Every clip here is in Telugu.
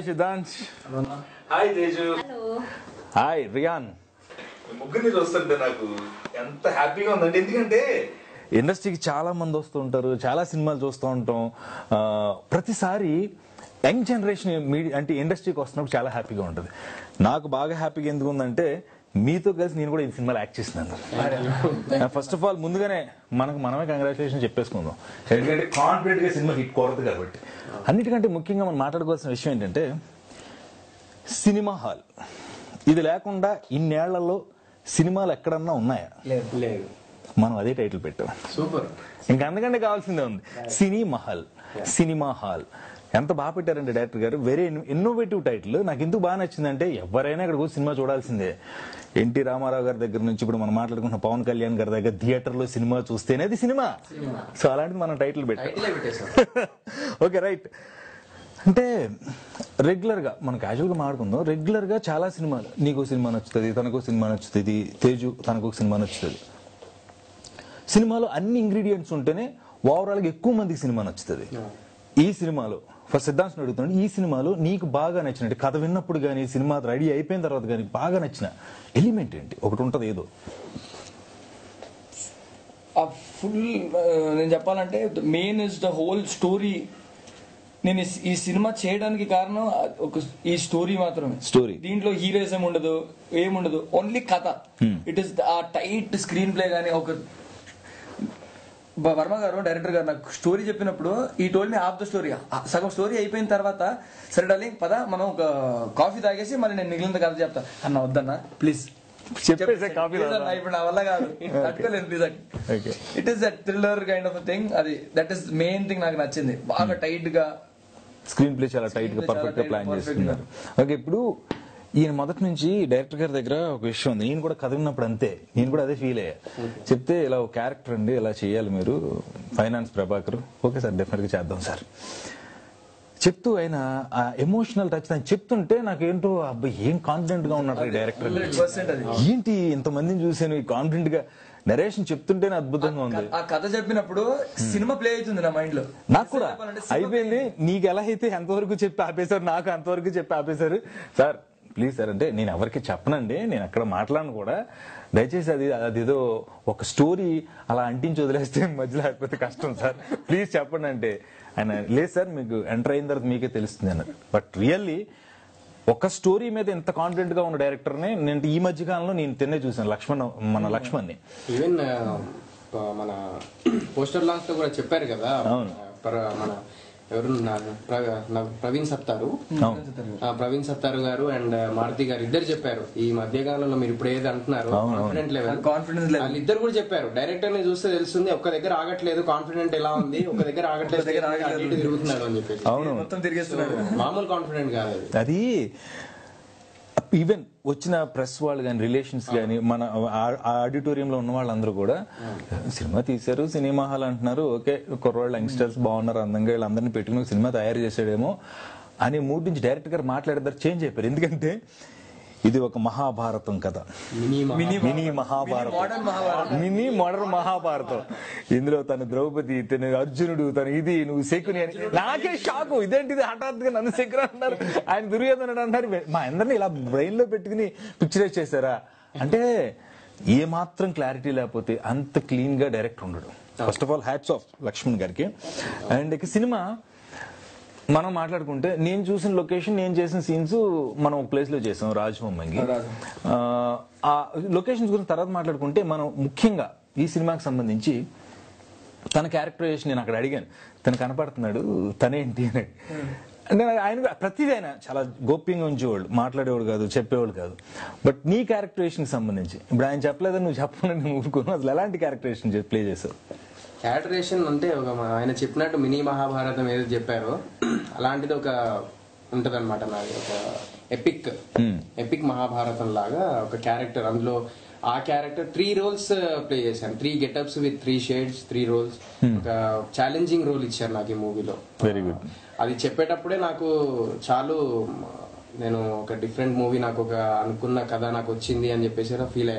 Siddhant hi Teju hello hi Riyan ముగ్గురిని చూస్తుంటే నాకు ఎంత హ్యాపీగా ఉందండి ఎందుకంటే ఇండస్ట్రీకి చాలా మంది వస్తూ ఉంటారు చాలా సినిమాలు చూస్తూ ఉంటాం ఆ, ప్రతిసారి యంగ్ జనరేషన్ మీడియా అంటే ఇండస్ట్రీకి వస్తున్నప్పుడు చాలా హ్యాపీగా ఉంటుంది నాకు బాగా హ్యాపీగా ఎందుకు ఉందంటే మీతో కలిసి నేను కూడా ఈ సినిమాలో యాక్ట్ చేసినాను ఫస్ట్ ఆఫ్ ఆల్ ముందుగానే మనకు మనమే కంగ్రాచులేషన్ చెప్పేసుకుందాం ఎందుకంటే కాన్ఫిడెంట్ గా సినిమా హిట్ కోరదు కాబట్టి అన్నిటికంటే ముఖ్యంగా మనం మాట్లాడుకోవాల్సిన విషయం ఏంటంటే సినిమా హాల్ ఇది లేకుండా ఇన్నేళ్లలో సినిమాలు ఎక్కడన్నా ఉన్నాయా లేదు లేదు మనం అదే టైటిల్ పెట్టాం సూపర్ ఇంకా అందుకంటే కావాల్సిందే ఉంది సినీ మహల్ సినిమా హాల్ ఎంత బాగా పెట్టారంటే డైరెక్టర్ గారు వెరీ ఇన్నోవేటివ్ టైటిల్ నాకు ఎందుకు బాగా నచ్చిందంటే ఎవరైనా ఇక్కడ కూర్చొని సినిమా చూడాల్సిందే ఎన్టీ రామారావు గారి దగ్గర నుంచి ఇప్పుడు మనం మాట్లాడుకున్న పవన్ కళ్యాణ్ గారి దగ్గర థియేటర్ లో సినిమా చూస్తేనే అది సినిమా సో అలాంటిది మనం టైటిల్ పెట్టాం టైటిలే పెట్టేశాం ఓకే రైట్ అంటే రెగ్యులర్ గా మనం క్యాజువల్ గా మాట్లాడుకుందాం రెగ్యులర్ గా చాలా సినిమాలు నీకు సినిమా నచ్చుతుంది తనకు సినిమా నచ్చుతుంది తేజు తనకు సినిమా నచ్చుతుంది సినిమాలో అన్ని ఇంగ్రీడియంట్స్ ఉంటేనే ఓవరాల్ గా ఎక్కువ మందికి సినిమా నచ్చుతుంది ఈ సినిమాలో ఫస్ట్ సిద్ధాంతం అడుగుతున్నాడు ఈ సినిమాలో నీకు బాగా నచ్చినట్టు కథ విన్నప్పుడు కానీ సినిమా రెడీ అయిపోయిన తర్వాత కానీ బాగా నచ్చిన ఎలిమెంట్ ఏంటి ఒకటి ఉంటది ఏదో ఆ ఫుల్ నేను చెప్పాలంటే main is the whole story నేను ఈ- ఈ సినిమా చేయడానికి కారణం ఆ ఒక ఈ స్టోరీ మాత్రమే Story. దీంట్లో హీరోయిజం ఉండదు ఏముండదు ఓన్లీ కథ it is uh tight screenplay కానీ ఒక బ- వర్మ గారు డైరెక్టర్ గారు నాకు స్టోరీ చెప్పినప్పుడు ఈ told me of the story సగం స్టోరీ అయిపోయిన తర్వాత సరే డార్లింగ్ పద మనం ఒక కాఫీ తాగేసి మళ్ళీ నేను మిగిలిన కథ చెప్తా అన్న వద్దన్న ప్లీజ్ చెప్పేసే కాఫీ ఇప్పుడు నా వల్ల కాదు తట్టుకోలేను please okay it is that thriller kind of thing అది దట్ ఈస్ మెయిన్ థింగ్ నాకు నచ్చింది బాగా టైట్ గా స్క్రీన్ ప్లే చాలా టైట్ గా Screen play పర్ఫెక్ట్ గా చాలా ప్లాన్ tight, చేసుకున్నారు ఓకే ఇప్పుడు ఈయన మొదటి నుంచి డైరెక్టర్ గారి దగ్గర ఒక విషయం ఉంది నేను కూడా కథ విన్నప్పుడు అంతే నేను కూడా అదే ఫీల్ అయ్యా చెప్తే ఇలా ఒక క్యారెక్టర్ అండి ఇలా చేయాలి మీరు finance Prabhakar okay sir definite గా చేద్దాం సార్ చెప్తూ ఆయన ఆ ఎమోషనల్ టచ్ అని చెప్తుంటే నాకేంటో అబ్బాయి ఏం కాన్ఫిడెంట్ గా ఉన్నాడు డైరెక్టర్ హండ్రెడ్ పర్సెంట్ అది ఏంటి ఇంతమందిని చూసాను ఈ కాన్ఫిడెంట్ గా నరేషన్ చెప్తుంటేనే అద్భుతంగా ఉంది ఆ కథ చెప్పినప్పుడు సినిమా ప్లే అవుతుంది నా మైండ్ లో నాకు కూడా అయిపోయింది నీకు ఎలా అయితే ఎంతవరకు చెప్పి ఆపేశారు నాకు అంతవరకు చెప్పి ఆపేశారు సార్ ప్లీజ్ సార్ అంటే నేను ఎవరికి చెప్పనండి నేను అక్కడ మాట్లాడను కూడా దయచేసి అది అదేదో ఒక స్టోరీ అలా అంటించి వదిలేస్తే మధ్యలో అయిపోతే కష్టం సార్ ప్లీజ్ చెప్పండి అంటే ఆయన లేదు సార్ మీకు ఎంటర్ అయిన తర్వాత మీకే తెలుస్తుంది అన్నారు బట్ రియల్లీ ఒక స్టోరీ మీద ఎంత కాన్ఫిడెంట్ గా ఉన్న డైరెక్టర్ ని నేను ఈ మధ్య కాలంలో నేను తిన్నే చూసాను లక్ష్మణ్ మన లక్ష్మణ్ని ఈవెన్ మన పోస్టర్ లాంచ్ లో కూడా చెప్పారు కదా అవును. ప్ర- మన ఎవరు నా- ప్ర- నా- ప్రవీణ్ సత్తారు అవును ఆ, ప్రవీణ్ సత్తారు గారు అండ్ మారుతి గారు ఇద్దరు చెప్పారు ఈ మధ్య కాలంలో మీరు ఇప్పుడు ఏది అంటున్నారు అవును, అవును. కాన్ఫిడెంట్ లెవెల్ కాన్ఫిడెన్స్ లెవెల్ వాళ్ళు ఇద్దరు కూడా చెప్పారు డైరెక్టర్ ని చూస్తే తెలుస్తుంది ఒక్క దగ్గర ఆగట్లేదు కాన్ఫిడెంట్ ఎలా ఉంది ఒక దగ్గర ఆగట్లేదు దగ్గర అటు ఆగట్లేదు. ఇటు తిరుగుతున్నాడు అని చెప్పేసి అవును మొత్తం తిరిగేస్తున్నాడు మామూలు కాన్ఫిడెంట్ కాదు అది అది ఈవెన్ వచ్చిన ప్రెస్ వాళ్ళు కానీ రిలేషన్స్ కానీ మన ఆ- ఆ ఆడిటోరియంలో ఉన్న వాళ్ళందరూ కూడా సినిమా తీశారు సినిమా హాల్ అంటున్నారు ఓకే కుర్రవాళ్ళు యంగ్స్టర్స్ బాగున్నారు అందంగా వీళ్ళందరినీ పెట్టుకుని ఒక సినిమా తయారు చేసాడేమో అనే మూడ్ నుంచి డైరెక్టర్ గారు మాట్లాడేదారు చేంజ్ అయిపోయారు ఎందుకంటే ఇది ఒక మహాభారతం కథ mini mini mini Mahabharatam modern Mahabharatam. Mini modern Mahabharatam ఇందులో తను ద్రౌపది తను అర్జునుడు తను ఇది నువ్వు శకుని అని నాకే షాక్ ఇదేంటిది హఠాత్తుగా నన్ను శకుని అంటున్నారు ఆయన దుర్యోధనుడు అంటారు మా అందరిని ఇలా బ్రెయిన్ లో పెట్టుకుని పిక్చరైజ్ చేశారా అంటే ఏ మాత్రం క్లారిటీ లేకపోతే అంత క్లీన్ గా డైరెక్ట్ ఉండడు first of all hats off Laxman గారికి అండ్ ఇక సినిమా మనం మాట్లాడుకుంటే నేను చూసిన లొకేషన్ నేను చేసిన సీన్స్ మనం ఒక ప్లేస్ లో చేసాం రాజమమ్మంగి ఆ, ఆ లొకేషన్స్ గురించి తర్వాత మాట్లాడుకుంటే మనం ముఖ్యంగా ఈ సినిమాకి సంబంధించి తన క్యారెక్టరైజేషన్ నేను అక్కడ అడిగాను తను కనపడుతున్నాడు తనేంటి అని అంటే ఆయన ప్రతిదీ ఆయన చాలా గోప్యంగా ఉంచేవాళ్ళు మాట్లాడేవాడు కాదు చెప్పేవాడు కాదు బట్ నీ క్యారెక్టరైజేషన్ సంబంధించి ఇప్పుడు ఆయన చెప్పలేదని నువ్వు చెప్పకుండా నేను ఊరుకోను అసలు ఎలాంటి క్యారెక్టరైజేషన్ ప్లే చేసావు క్యాటరేషన్ అంటే ఒక మ- ఆయన చెప్పినట్టు మినీ మహాభారతం ఏదో చెప్పారో అలాంటిది ఒక ఉంటదన్నమాట నాది ఒక ఎపిక్ ఎపిక్ మహాభారతం లాగా ఒక క్యారెక్టర్ అందులో ఆ క్యారెక్టర్ త్రీ రోల్స్ ప్లే చేశాను three getups with three shades three roles ఒక ఛాలెంజింగ్ రోల్ ఇచ్చారు నాకు ఈ మూవీలో వెరీ గుడ్ అది చెప్పేటప్పుడే నాకు చాలు నేను ఒక డిఫరెంట్ మూవీ నాకు ఒక అనుకున్న కథ నాకు వచ్చింది అని చెప్పేసి ఫీల్ అయ్యాను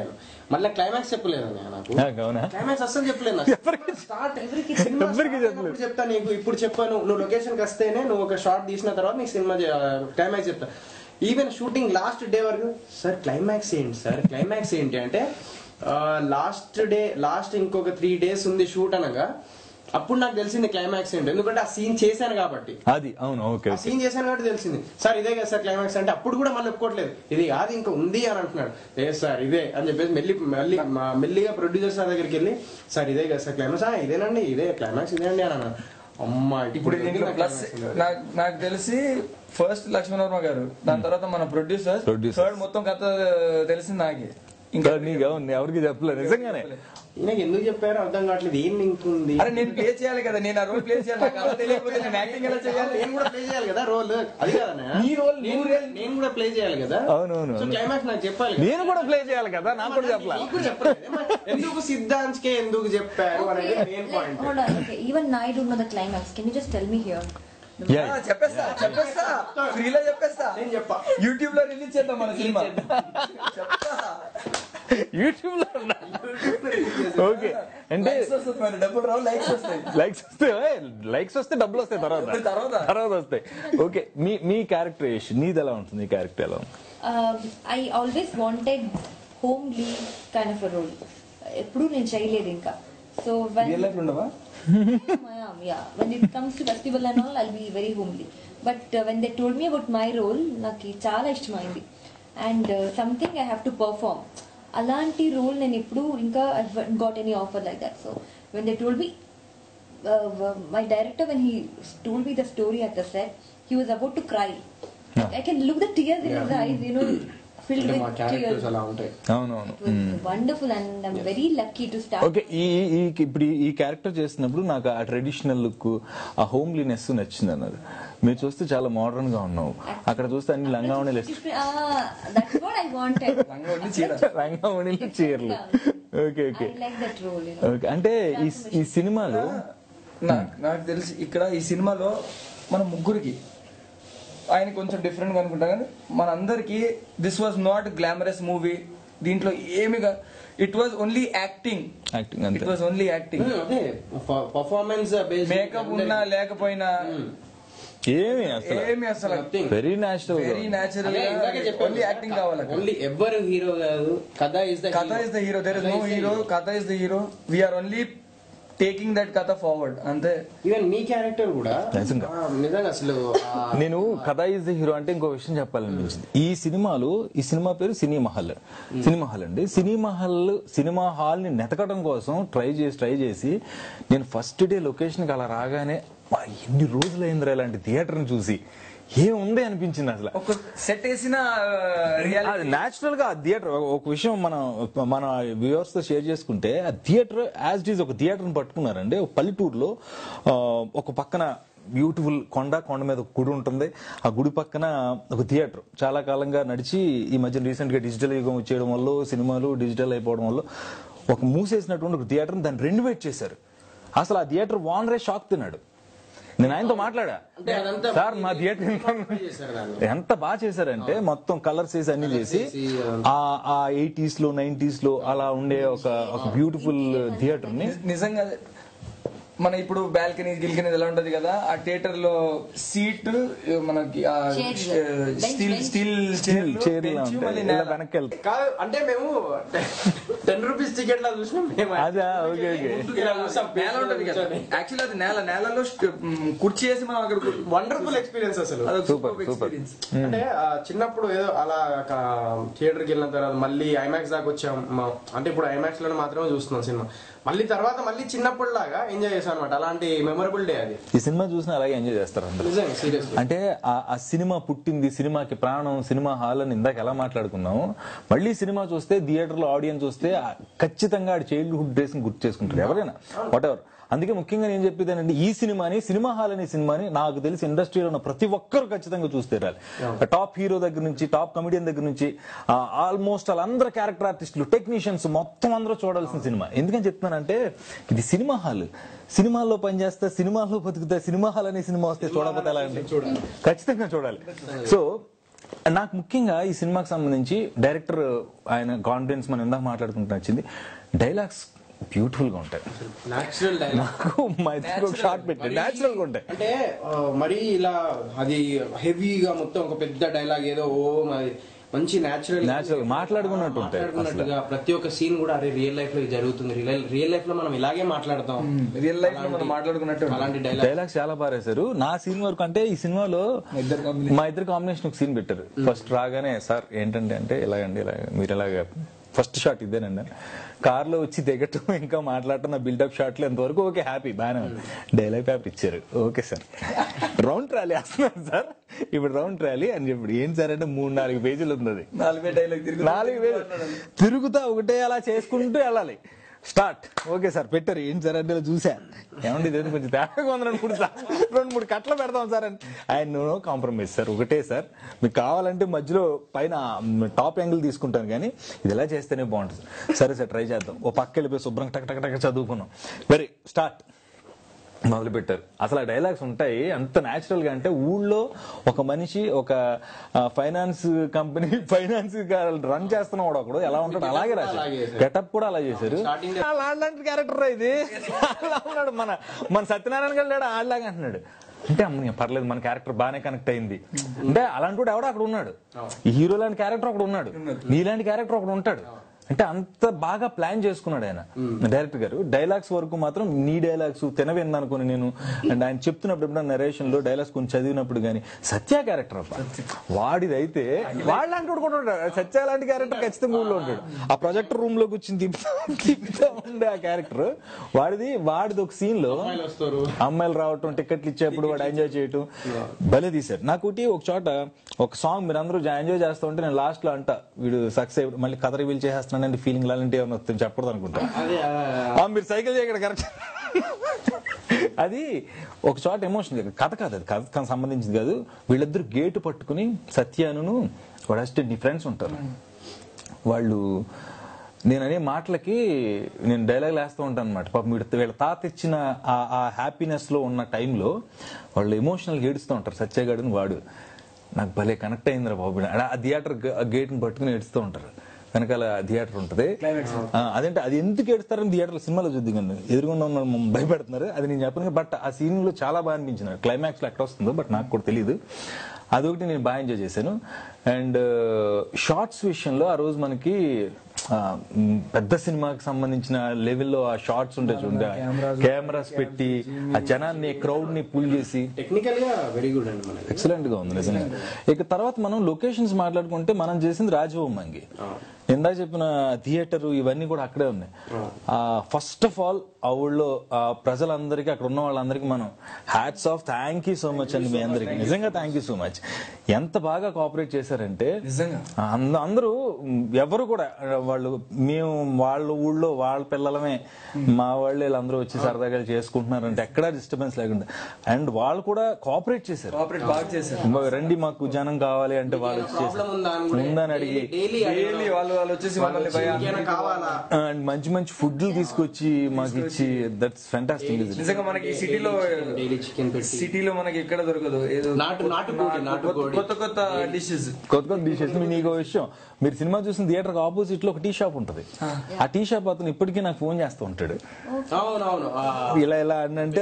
మళ్ళీ క్లైమాక్స్ చెప్పలేదు అన్నయ్య నాకు నాకు అవునా క్లైమాక్స్ అస్సలు చెప్పలేదు నాకు. స్టార్ట్ ఎవరికి ఎవరికి చెప్పలేదు. చెప్తా నీకు ఇప్పుడు చెప్పాను నువ్వు లొకేషన్ కి వస్తేనే నువ్వు ఒక షార్ట్ తీసిన తర్వాత నీకు సినిమా క్లైమాక్స్ చెప్తా ఈవెన్ షూటింగ్ లాస్ట్ డే వరకు సార్ క్లైమాక్స్ ఏంటి సార్ క్లైమాక్స్ ఏంటి అంటే లాస్ట్ డే లాస్ట్ ఇంకొక త్రీ డేస్ ఉంది షూట్ అనగా అప్పుడు నాకు తెలిసింది క్లైమాక్స్ ఏంటి ఎందుకంటే ఆ సీన్ చేశాను కాబట్టి అది అవును ఓకే ఆ సీన్ చేశాను కాబట్టి తెలిసింది సార్ ఇదే కదా సార్ క్లైమాక్స్ అంటే అప్పుడు కూడా మళ్ళీ ఒప్పుకోవట్లేదు ఇది కాదు ఇంకా ఉంది అని అంటున్నాడు ఏ సార్ ఇదే అని చెప్పేసి మెల్లి మళ్ళీ మా- మెల్లిగా ప్రొడ్యూసర్ సార్ దగ్గరికి వెళ్ళి సార్ ఇదే కదా సార్ క్లైమాక్స్ ఇదేనండి ఇదే క్లైమాక్స్ ఇదేనండి అని అన్నాడు అమ్మా ఇప్పుడు దీంట్లో ప్లస్ నాకు నాకు తెలిసి ఫస్ట్ లక్ష్మణ వర్మ గారు దాని తర్వాత మన ప్రొడ్యూసర్ Producers. థర్డ్ మొత్తం కథ తెలిసింది నాకే ఇంకా నీకు అవును ఎవరికి చెప్పలేదు నిజంగానే ఈయనకి ఎందుకు చెప్పారో అర్థం కావట్లేదు ఏం లింక్ ఉంది అరే నేను ప్లే చేయాలి కదా నేను ఆ రోల్ ప్లే చేయాలి నాకు కథ తెలియకపోతే నేను యాక్టింగ్ ఎలా చేయాలి నేను కూడా ప్లే చేయాలి కదా రోల్ అది కదా నీ role, నేను నువ్వు కూడా- నేను కూడా ప్లే చేయాలి కదా అవునవును సో క్లైమాక్స్ నాకు చెప్పాలి కదా. నేను కూడా ప్లే చేయాలి కదా నాకు కూడా చెప్పలే నీకు కూడా చెప్పలేదు మరి ఎందుకు సిద్ధాంత్కే ఎందుకు చెప్పారు అనేది Okay, main like, point hold on. Okay, even I don't know the climax. Can you just tell me here? Yeah. ఆ, చెప్పేస్తా చెప్పేస్తా ఫ్రీలో చెప్పేస్తా నేను చెప్పా యూట్యూబ్ లో రిలీజ్ చేద్దాం మన సినిమా చెప్తా యూట్యూబ్ లో ఓకే అంటే Likes వస్తుంది మరి, డబ్బులు రావు లైక్స్ వస్తాయి లైక్స్ వస్తే లైక్స్ వస్తే డబ్బులు వస్తాయి తర్వాత తర్వాత? తర్వాత వస్తాయి ఓకే మీ మీ క్యారెక్టరేషన్ నీది ఎలా ఉంటుంది నీ క్యారెక్టర్ ఎలా ఉంటుంది Um, I always wanted homely kind of a role. ఎప్పుడు నేను చేయలేదు ఇంకా సో రియల్ లైఫ్ ఉండవా yeah when it comes to festival and all i'll be very homely but uh, when they told me about my role నాకు చాలా ఇష్టమైంది and something I have to perform అలాంటి రోల్ నేను ఎప్పుడు ఇంకా got any offer like that so when they told me my director when he told me the story at the set he was about to cry I can look the tears in his eyes you know filled అంటే మా విత్ క్యారెక్టర్స్ టీయర్స్ అలా ఉంటాయి అవునవును wonderful and I'm very lucky to start okay ఈ ఈ- ఈ ఇప్పుడు ఈ- ఈ క్యారెక్టర్ చేసినప్పుడు నాకు ఆ ట్రెడిషనల్ లుక్ ఆ హోమ్లీనెస్ నచ్చింది అన్నారు మీరు చూస్తే చాలా మోడర్న్ గా ఉన్నావు అక్కడ చూస్తే అన్ని లంగా ఉండే దట్స్ వాట్ ఐ వాంటెడ్ లంగా ఉండి చీర లంగా ఉండే చీరలు okay okay I like that role, you know. Okay అంటే ఈ ఈ సినిమాలో నాకు నాకు తెలిసి ఇక్కడ ఈ సినిమాలో మన ముగ్గురికి ఆయన కొంచెం డిఫరెంట్ గా అనుకుంటా కానీ మన అందరికి this was not glamorous movie దీంట్లో ఏమిగా it was only acting acting అంతే ఇట్ వాజ్ ఓన్లీ యాక్టింగ్ అదే పర్ఫార్మెన్స్ బేస్డ్ మేకప్ ఉన్నా లేకపోయినా ఏమి అసలు ఏమి అసలు very natural very natural only acting కావాలి అక్కడ. ఓన్లీ ఎవ్వరు హీరో కాదు కథ ఇస్ ద కథ is the hero there is no hero కథ is the hero we're only taking that కథ ఫార్వర్డ్ అంతే ఈవెన్ మీ క్యారెక్టర్ కూడా నిజంగా. ఆ, నిజంగా అసలు ఆ, నేను కథ ఈజ్ ద హీరో అంటే ఇంకో విషయం చెప్పాలనిపించింది ఈ సినిమాలో ఈ సినిమా పేరు సినీ మహల్ సినిమా హాల్ అండి సినీ మహల్ సినిమా హాల్ ని నెతకడం కోసం ట్రై చేసి ట్రై చేసి నేను ఫస్ట్ డే లొకేషన్ కి అలా రాగానే "వా, ఎన్ని రోజులైందిరా ఇలాంటి థియేటర్ ని చూసి ఏముంది అనిపించింది అసలు ఒక సెట్ వేసిన రియాలిటీ అది న్యాచురల్ గా ఆ థియేటర్ ఒక విషయం మనం మన వ్యూవర్స్ తో షేర్ చేసుకుంటే ఆ థియేటర్ యాజ్ ఇట్ ఈస్ ఒక థియేటర్ పట్టుకున్నారండి ఒక పల్లెటూరులో ఆ, ఒక పక్కన బ్యూటిఫుల్ కొండ కొండ మీద ఒక గుడి ఉంటుంది ఆ గుడి పక్కన ఒక థియేటర్ చాలా కాలంగా నడిచి ఈ మధ్య రీసెంట్ గా డిజిటల్ యుగం వచ్చేయడం వల్ల సినిమాలు డిజిటల్ అయిపోవడం వల్ల ఒక మూసేసినటువంటి ఒక థియేటర్ దాన్ని రెనోవేట్ చేశారు అసలు ఆ థియేటర్ ఓనరే షాక్ తిన్నాడు నేను ఆయనతో మాట్లాడా అంటే అదంతా సార్ మా థియేటర్ చేశారు దాన్ని. ఎంత బాగా చేశారంటే మొత్తం కలర్స్ వేసి అన్ని చేసి చేసి, ఆ ఆ ఎయిటీస్ లో నైన్టీస్ లో అలా ఉండే ఒక ఒక బ్యూటిఫుల్ థియేటర్ ని నిజంగా మన ఇప్పుడు బాల్కనీ గిల్కనీ ఎలా ఉంటది కదా ఆ థియేటర్ లో సీట్ మనకి Chairs. Steel Bench, steel chair chair ఇలా ఉంటాయి ఇలా వెనక్కి వెళ్తాయి కాదు అంటే మేము టెన్ రూపీస్ టికెట్ లా చూసినాం మేము అదా ఓకే ఓకే ఇలా చూసాం నేల ఉంటది కదా యాక్చువల్లీ అది నేల నేలలో స్ట్- మ్, కుర్చీ వేసి మనం అక్కడ కూర్చో- వండర్ఫుల్ ఎక్స్పీరియన్స్ అసలు అదొక Super, సూపర్ super. ఎక్స్పీరియన్స్ అంటే ఆ, చిన్నప్పుడు ఏదో అలా థియేటర్ కి వెళ్ళిన తర్వాత మళ్ళీ ఐమాక్స్ దాకా వచ్చాం మా- అంటే ఇప్పుడు ఐమాక్స్ లోనే మాత్రమే చూస్తున్నాం సినిమా మళ్ళీ తర్వాత మళ్ళీ చిన్నప్పుడు లాగా ఎంజాయ్ చేసాం అనమాట అలాంటి మెమరబుల్ డే అది ఈ సినిమా చూసిన అలాగే ఎంజాయ్ చేస్తారు అందరూ నిజంగా సీరియస్ అంటే ఆ- ఆ సినిమా పుట్టింది సినిమాకి ప్రాణం సినిమా హాల్ అని ఇందాక ఎలా మాట్లాడుకున్నాము మళ్ళీ సినిమా చూస్తే థియేటర్ లో ఆడియన్స్ చూస్తే ఆ ఖచ్చితంగా ఆడి చైల్డ్హుడ్ డేస్ ని గుర్తు చేసుకుంటారు ఎవరైనా వాట్ ఎవర్ అందుకే ముఖ్యంగా నేను చెప్పేది ఏంటంటే ఈ సినిమాని సినిమా హాల్ అనే సినిమాని నాకు తెలిసి ఇండస్ట్రీలో ఉన్న ప్రతి ఒక్కరు ఖచ్చితంగా చూస్తే టాప్ హీరో దగ్గర నుంచి టాప్ కమెడియన్ దగ్గర నుంచి ఆల్మోస్ట్ వాళ్ళందరూ క్యారెక్టర్ ఆర్టిస్టులు టెక్నీషియన్స్ మొత్తం అందరూ చూడాల్సిన సినిమా ఎందుకని చెప్తున్నానంటే ఇది సినిమా హాల్ సినిమాల్లో పనిచేస్తే సినిమాల్లో బతుకుతా సినిమా హాల్ అనే సినిమా వస్తే చూడకపోతే ఎలా అండి ఖచ్చితంగా చూడాలి సో నాకు ముఖ్యంగా ఈ సినిమాకి సంబంధించి డైరెక్టర్ ఆయన కాన్ఫిడెన్స్ మనం ఇందాక మాట్లాడుకుంటూ వచ్చింది డైలాగ్స్ బ్యూటిఫుల్ గా ఉంటాయి న్యాచురల్ డైలాగ్ నాకు మా ఇద్దరు షార్ట్ పెట్టి న్యాచురల్ గా ఉంటాయి అంటే ఆ, మరీ ఇలా అది హెవీగా మొత్తం ఒక పెద్ద డైలాగ్ ఏదో ఓ మరి మంచి న్యాచురల్ Natural, మాట్లాడుకున్నట్టు ఉంటాయి మాట్లాడుకున్నట్టుగా ప్రతి ఒక్క సీన్ కూడా అరే రియల్ లైఫ్ లో ఇది జరుగుతుంది రియల్ లైఫ్ లో మనం ఇలాగే మాట్లాడతాం రియల్ లైఫ్ లో మనం మాట్లాడుకున్నట్టు అలాంటి డైలాగ్ డైలాగ్స్ చాలా బాగా రాశారు నా సీన్ వరకు అంటే ఈ సినిమాలో ఇద్దరు combination. మా ఇద్దరు కాంబినేషన్ ఒక సీన్ పెట్టారు ఫస్ట్ రాగానే సార్ ఏంటంటే అంటే ఇలాగండి ఇలా మీరు ఇలాగ ఫస్ట్ షాట్ ఇదేనండి కార్ లో వచ్చి దిగటం ఇంకా మాట్లాడటం నా బిల్డప్ షాట్లు ఎంతవరకు ఓకే హ్యాపీ బాగానే ఉంది డైలాగ్ పేపర్ ఇచ్చారు ఓకే సార్ రౌండ్ ట్రాలీ వేస్తున్నాను సార్ ఇప్పుడు రౌండ్ ట్రాలీ అని చెప్పి ఏం సార్ అంటే మూడు నాలుగు పేజీలు ఉంది అది నాలుగే డైలాగ్ తిరిగి నాలుగు వేలు తిరుగుతా ఒకటే అలా చేసుకుంటూ వెళ్ళాలి స్టార్ట్ ఓకే సార్ పెట్టారు ఏంటి సార్ అంటే ఇలా చూసా ఏమండి ఇది కొంచెం తేడాగా ఉంది రెండు మూడు సార్ రెండు మూడు కట్టలు పెడతాం సార్ అని ఆయన నో కాంప్రమైజ్ సార్ ఒకటే సార్ మీకు కావాలంటే మధ్యలో పైన టాప్ యాంగిల్ తీసుకుంటాను కానీ ఇది ఎలా చేస్తేనే బాగుంటుంది సరే సార్ ట్రై చేద్దాం ఓ పక్క వెళ్ళిపోయి శుభ్రం టక్ టక్ టక్ చదువుకున్నాం వెరీ స్టార్ట్ మొదలు పెట్టారు అసలు ఆ డైలాగ్స్ ఉంటాయి అంత న్యాచురల్ గా అంటే ఊళ్ళో ఒక మనిషి ఒక ఫైనాన్స్ కంపెనీ ఫైనాన్స్ రన్ చేస్తున్న వాడు ఒకడు ఎలా ఉంటాడు అలాగే రాశారు అలాగే చేశారు. గెటప్ కూడా అలా చేశారు Starting అలాంటి క్యారెక్టర్ ఇది అలా ఉన్నాడు మన మన సత్యనారాయణ గారు లేడు ఆడలాగా అంటున్నాడు అంటే అమ్మ పర్లేదు మన క్యారెక్టర్ బాగానే కనెక్ట్ అయింది అంటే అలాంటి వాడు ఎవడో అక్కడ ఉన్నాడు ఈ హీరో లాంటి క్యారెక్టర్ ఒకడు ఉన్నాడు నీలాంటి క్యారెక్టర్ ఒకడు ఉంటాడు అంటే అంత బాగా ప్లాన్ చేసుకున్నాడు ఆయన డైరెక్టర్ గారు డైలాగ్స్ వరకు మాత్రం నీ డైలాగ్స్ తినవింది అనుకుని నేను అండ్ ఆయన చెప్తున్నప్పుడు ఎప్పుడైనా నరేషన్ లో డైలాగ్స్ కొంచెం చదివినప్పుడు కానీ సత్య క్యారెక్టర్ అబ్బా వాడిదైతే వాళ్ళంటి వాడు కూడా ఉంటాడు సత్య లాంటి క్యారెక్టర్ ఖచ్చితంగా ఊళ్ళో ఉంటాడు ఆ ప్రొజెక్టర్ రూమ్ లో కూర్చుని తిప్పుతా తిప్పుతా ఉండే ఆ క్యారెక్టర్ వాడిది వాడిది ఒక సీన్ లో వస్తారు అమ్మాయిలు రావటం టికెట్లు ఇచ్చేప్పుడు వాడు ఎంజాయ్ చేయటం భలే తీశారు నాకు ఒకటి ఒక చోట ఒక సాంగ్ మీరు అందరూ ఎంజాయ్ చేస్తూ ఉంటే నేను లాస్ట్ లో అంట వీడు సక్సెస్ అయ్యి మళ్ళీ కథ రివీల్ చేసేస్తున్నానండి ఫీలింగ్ అలాంటి ఏమైనా వస్తుంది చెప్పకూడదు అనుకుంటా అదే ఆ, ఆ, మీరు సైకిల్ చేయగలరు కరెక్ట్ అది ఒక చోట ఎమోషన్ కథ కాదు అది కథకు సంబంధించింది కాదు వీళ్ళిద్దరు గేటు పట్టుకుని సత్యానును వాడు అసిస్టెంట్ నీ ఫ్రెండ్స్ ఉంటారు వాళ్ళు నేను అనే మాటలకి నేను డైలాగ్ వేస్తూ ఉంటాను అనమాట పాపం వీళ్ళ వీళ్ళ తాత ఇచ్చిన ఆ- ఆ హ్యాపీనెస్ లో ఉన్న టైంలో వాళ్ళు ఎమోషనల్ ఏడుస్తూ ఉంటారు సత్యగాడిని వాడు నాకు భలే కనెక్ట్ అయిందిరా బాబు ఆ థియేటర్ గేట్ని పట్టుకుని ఏడుస్తూ ఉంటారు వెనకాల థియేటర్ ఉంటుంది ఆ, అదేంటే అది ఎందుకు ఏడుస్తారని థియేటర్ సినిమాలో చూద్దాం కానీ ఎదురుగుండా ఉన్న మమ్మల్ని భయపెడుతున్నారు అది నేను చెప్పను బట్ ఆ సీన్ లో చాలా బాగా అనిపించింది క్లైమాక్స్ లో ఎక్కడ వస్తుందో బట్ నాకు కూడా తెలియదు అదొకటి నేను బాగా ఎంజాయ్ చేశాను అండ్ షార్ట్స్ విషయంలో ఆ రోజు మనకి ఆ, మ్, పెద్ద సినిమాకి సంబంధించిన లెవెల్లో ఆ షార్ట్స్ ఉంటాయి చూడండి కెమెరాస్ పెట్టి ఆ జనాన్ని క్రౌడ్ ని పుల్ చేసి టెక్నికల్ గా వెరీ గుడ్ అండి మనకి ఎక్సలెంట్ గా ఉంది నిజంగా ఇక తర్వాత మనం లొకేషన్స్ మాట్లాడుకుంటే మనం చేసింది రాజబొమ్మంగి ఇందాక చెప్పిన థియేటర్ ఇవన్నీ కూడా అక్కడే ఉన్నాయి ఫస్ట్ ఆఫ్ ఆల్ ఆ ఊళ్ళో ఆ ప్రజలందరికీ అక్కడ ఉన్న వాళ్ళందరికీ మనం hats off thank you so much అండి మీ అందరికి నిజంగా థ్యాంక్ యూ సో మచ్ ఎంత బాగా కోఆపరేట్ చేశారంటే నిజంగా అంద- అందరూ మ్, ఎవరు కూడా ఆ, వాళ్ళు మేము వాళ్ళ ఊళ్ళో వాళ్ళ పిల్లలమే మా వాళ్ళు వీళ్ళందరూ వచ్చి సరదాగా చేసుకుంటున్నారంటే ఎక్కడా డిస్టర్బెన్స్ లేకుండా అండ్ వాళ్ళు కూడా కోఆపరేట్ చేశారు కోఆపరేట్ బాగా చేశారు మ- రండి మాకు జనం కావాలి అంటే వాళ్ళు వచ్చి చేశారు. ప్రాబ్లం ఉందా అని కూడా ఉందని అడిగి డైలీ డైలీ వాళ్ళు వాళ్ళు వచ్చేసి మమ్మల్ని భయ ఇంకేమైనా కావాలా అండ్ మంచి మంచి ఫుడ్లు తీసుకొచ్చి మాకు ఇచ్చి దట్స్ ఫెంటాస్టిక్ నిజంగా మనకి ఈ సిటీలో డైలీ చికెన్ పెట్టి సిటీలో మనకి ఎక్కడ దొరకదు ఏదో నాటు నాటుకోడి నాటుకోడి కొత్త కొత్త డిషెస్ కొత్త కొత్త డిషెస్ మీ నీకు విషయం మీరు సినిమా చూసిన థియేటర్ ఆపోజిట్ లో ఒక టీ షాప్ ఉంటది ఆ టీ షాప్ అతను ఇప్పటికీ నాకు ఫోన్ చేస్తూ ఉంటాడు అవునవును ఆ, ఇలా ఇలా అని అంటే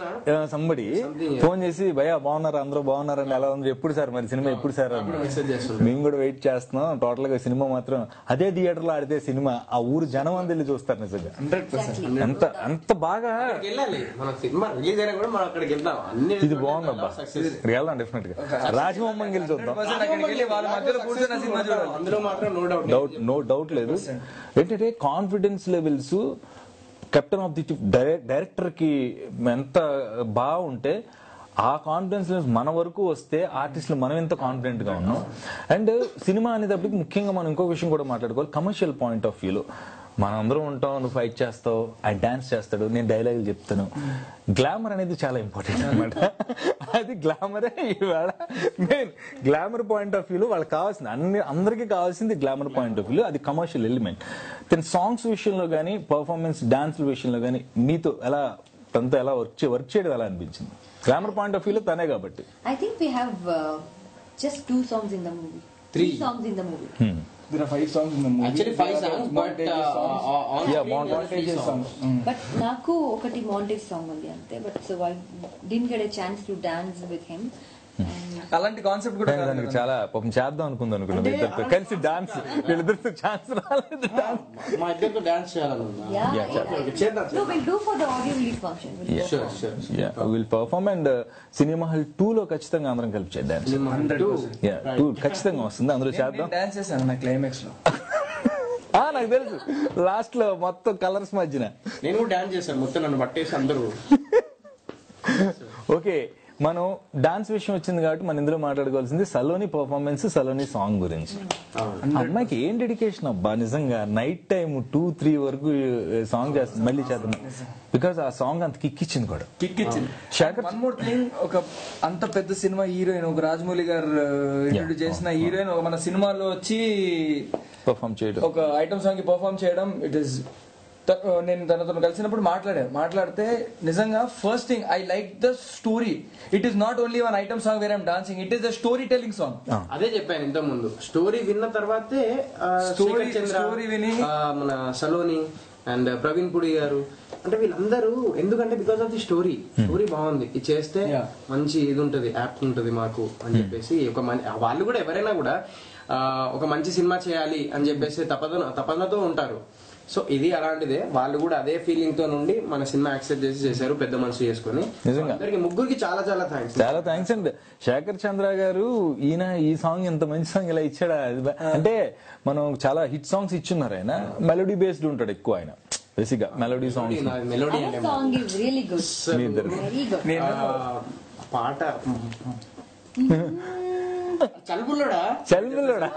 సంబడి ఫోన్ చేసి భయ బాగున్నారు అందరూ బాగున్నారండి ఎలా ఉంది ఎప్పుడు సార్ మరి సినిమా ఎప్పుడు సార్ అని మెసేజ్ చేస్తుంటాడు మేము కూడా వెయిట్ చేస్తున్నాం టోటల్ గా సినిమా మాత్రం అదే థియేటర్ లో ఆడితే సినిమా ఆ ఊరు జనం అంది వెళ్ళి చూస్తారు నిజంగా హండ్రెడ్ పర్సెంట్ అంత అంత బాగా అక్కడికి వెళ్ళాలి మన సినిమా రిలీజ్ అయినా కూడా మనం అక్కడికి వెళ్దాం అన్ని ఇది బాగుందబ్బా సక్సెస్ ఇక్కడికి వెళ్దాం డెఫినెట్ గా రాజమోహన్ వెళ్ళి చూద్దాం అక్కడికి వెళ్ళి వాళ్ళ మధ్యలో కూర్చొని ఆ సినిమా చూడాలి అందులో మాత్రం no doubt doubt no doubt లేదు ఏంటంటే confidence levels captain of the director కి ఎంత బాగుంటే ఆ కాన్ఫిడెన్స్ లెవెల్స్ మన వరకు వస్తే ఆర్టిస్టులు మనం ఎంత కాన్ఫిడెంట్ గా ఉన్నాం అండ్ సినిమా అనేటప్పటికి ముఖ్యంగా మనం ఇంకో విషయం కూడా మాట్లాడుకోవాలి కమర్షియల్ పాయింట్ ఆఫ్ వ్యూలో మనం అందరం ఉంటాం నువ్వు ఫైట్ చేస్తావు ఆయన డాన్స్ చేస్తాడు నేను డైలాగులు చెప్తాను గ్లామర్ అనేది చాలా ఇంపార్టెంట్ అనమాట అది గ్లామరే ఇవాళ మెయిన్ గ్లామర్ పాయింట్ ఆఫ్ వ్యూలో వాళ్ళకి కావాల్సింది అన్ని అందరికీ కావాల్సింది గ్లామర్ పాయింట్ ఆఫ్ వ్యూలో అది కమర్షియల్ ఎలిమెంట్ దెన్ సాంగ్స్ విషయంలో కానీ పర్ఫార్మెన్స్ డాన్స్ విషయంలో కానీ మీతో ఎలా తనతో ఎలా వర్క్ చే వర్క్ చేయడం ఎలా అనిపించింది గ్లామర్ పాయింట్ ఆఫ్ వ్యూలో తనే కాబట్టి I think we have uh, just two songs in the movie. Three. songs in the movie. There are five songs in the movie. Actually five There are songs but montages songs. On Yeah, Montages songs. Mm. But నాకు ఒకటి మాంటేజ్ సాంగ్ ఉంది అంతే but so I didn't get a chance to dance with him అలాంటి కాన్సెప్ట్ కూడా కాదు దానికి కదా. చాలా పాపం చేద్దాం అనుకుంది అనుకున్నాం అంటే ఇద్దరితో అలా- కలిసి డాన్స్ వీళ్ళిద్దరితో ఛాన్స్ రాలేదు మా ఇద్దరితో డాన్స్ చేయాలని ఉందా Yeah, Yeah, yeah, okay, yeah. చేద్దాం, No, we'll do for the audio release function. We'll Yeah. go sure for- sure will perform and cinema hall too లో ఖచ్చితంగా అందరం కలిపి చేద్దాం 100%. టూ ఖచ్చితంగా వస్తుంది అందులో నేను- చేద్దాం నేను డాన్స్ చేశాను నా క్లైమాక్స్ లో ఆ, నాకు తెలుసు లాస్ట్ లో మొత్తం కలర్స్ మధ్యన నేను కూడా డాన్స్ చేశాను మొత్తం నన్ను పట్టేసి అందరూ ఓకే మనం డాన్స్ విషయం వచ్చింది కాబట్టి మన ఇందులో మాట్లాడుకోవాల్సింది సలోని పర్ఫార్మెన్స్ సలోని సాంగ్ గురించి అవును. ఆ అమ్మాయికి ఏం డెడికేషన్ అబ్బా నిజంగా నైట్ టైం టూ త్రీ వరకు సాంగ్ చేస్తుంది మళ్ళీ చేద్దాం బికాస్ ఆ సాంగ్ అంత కిక్ ఇచ్చింది కూడా కిక్ ఇచ్చింది శేఖర్- వన్ మోర్ థింగ్ ఒక అంత పెద్ద సినిమా హీరోయిన్ ఒక రాజమౌళి గారు ఇంట్రొడ్యూస్ చేసిన హీరోయిన్ ఒక మన సినిమాలో వచ్చి పర్ఫామ్ చేయడం ఒక ఐటమ్ సాంగ్ కి పర్ఫామ్ చేయడం ఇట్ ఇస్ నేను తనతో కలిసినప్పుడు మాట్లాడాను మాట్లాడితే నిజంగా first thing I like the story it is not only one item song where I'm dancing it is the story telling song అదే చెప్పాను ఇంత ముందు స్టోరీ విన్న తర్వాతే ఆ, Story- శేఖర్ చంద్ర, story విని- ఆ, మన సలోని అండ్ ప్రవీణ్ పుడి గారు అంటే వీళ్ళందరూ ఎందుకంటే because of the story story బాగుంది ఇది చేస్తే Yeah. మంచి ఇది ఉంటది యాప్ ఉంటది మాకు అని చెప్పేసి ఒక మంచి వాళ్ళు కూడా ఎవరైనా కూడా ఆ, ఒక మంచి సినిమా చేయాలి అని చెప్పేసి తపన తపనతో ఉంటారు సో ఇది అలాంటిదే వాళ్ళు కూడా అదే ఫీలింగ్ తో నుండి మన సినిమా యాక్సెప్ట్ చేసి చేశారు పెద్ద మనసు చేసుకుని నిజంగా. అందరికి ముగ్గురికి చాలా చాలా థ్యాంక్స్ చాలా థ్యాంక్స్ అండ్ శేఖర్ చంద్ర గారు ఈయన ఈ సాంగ్ ఇంత మంచి సాంగ్ ఇలా ఇచ్చాడా అది బా- అంటే మనం చాలా హిట్ సాంగ్స్ ఇచ్చున్నారు ఆయన మెలోడీ బేస్డ్ ఉంటాడు ఎక్కువ ఆయన బేసిక్ గా మెలోడీ సాంగ్స్ మెలోడీ Our అంటే song is really good. మీ ఇద్దరు Very good. నేను ఆ, పాట చలుపుల్లోడా చల్మిల్లోడా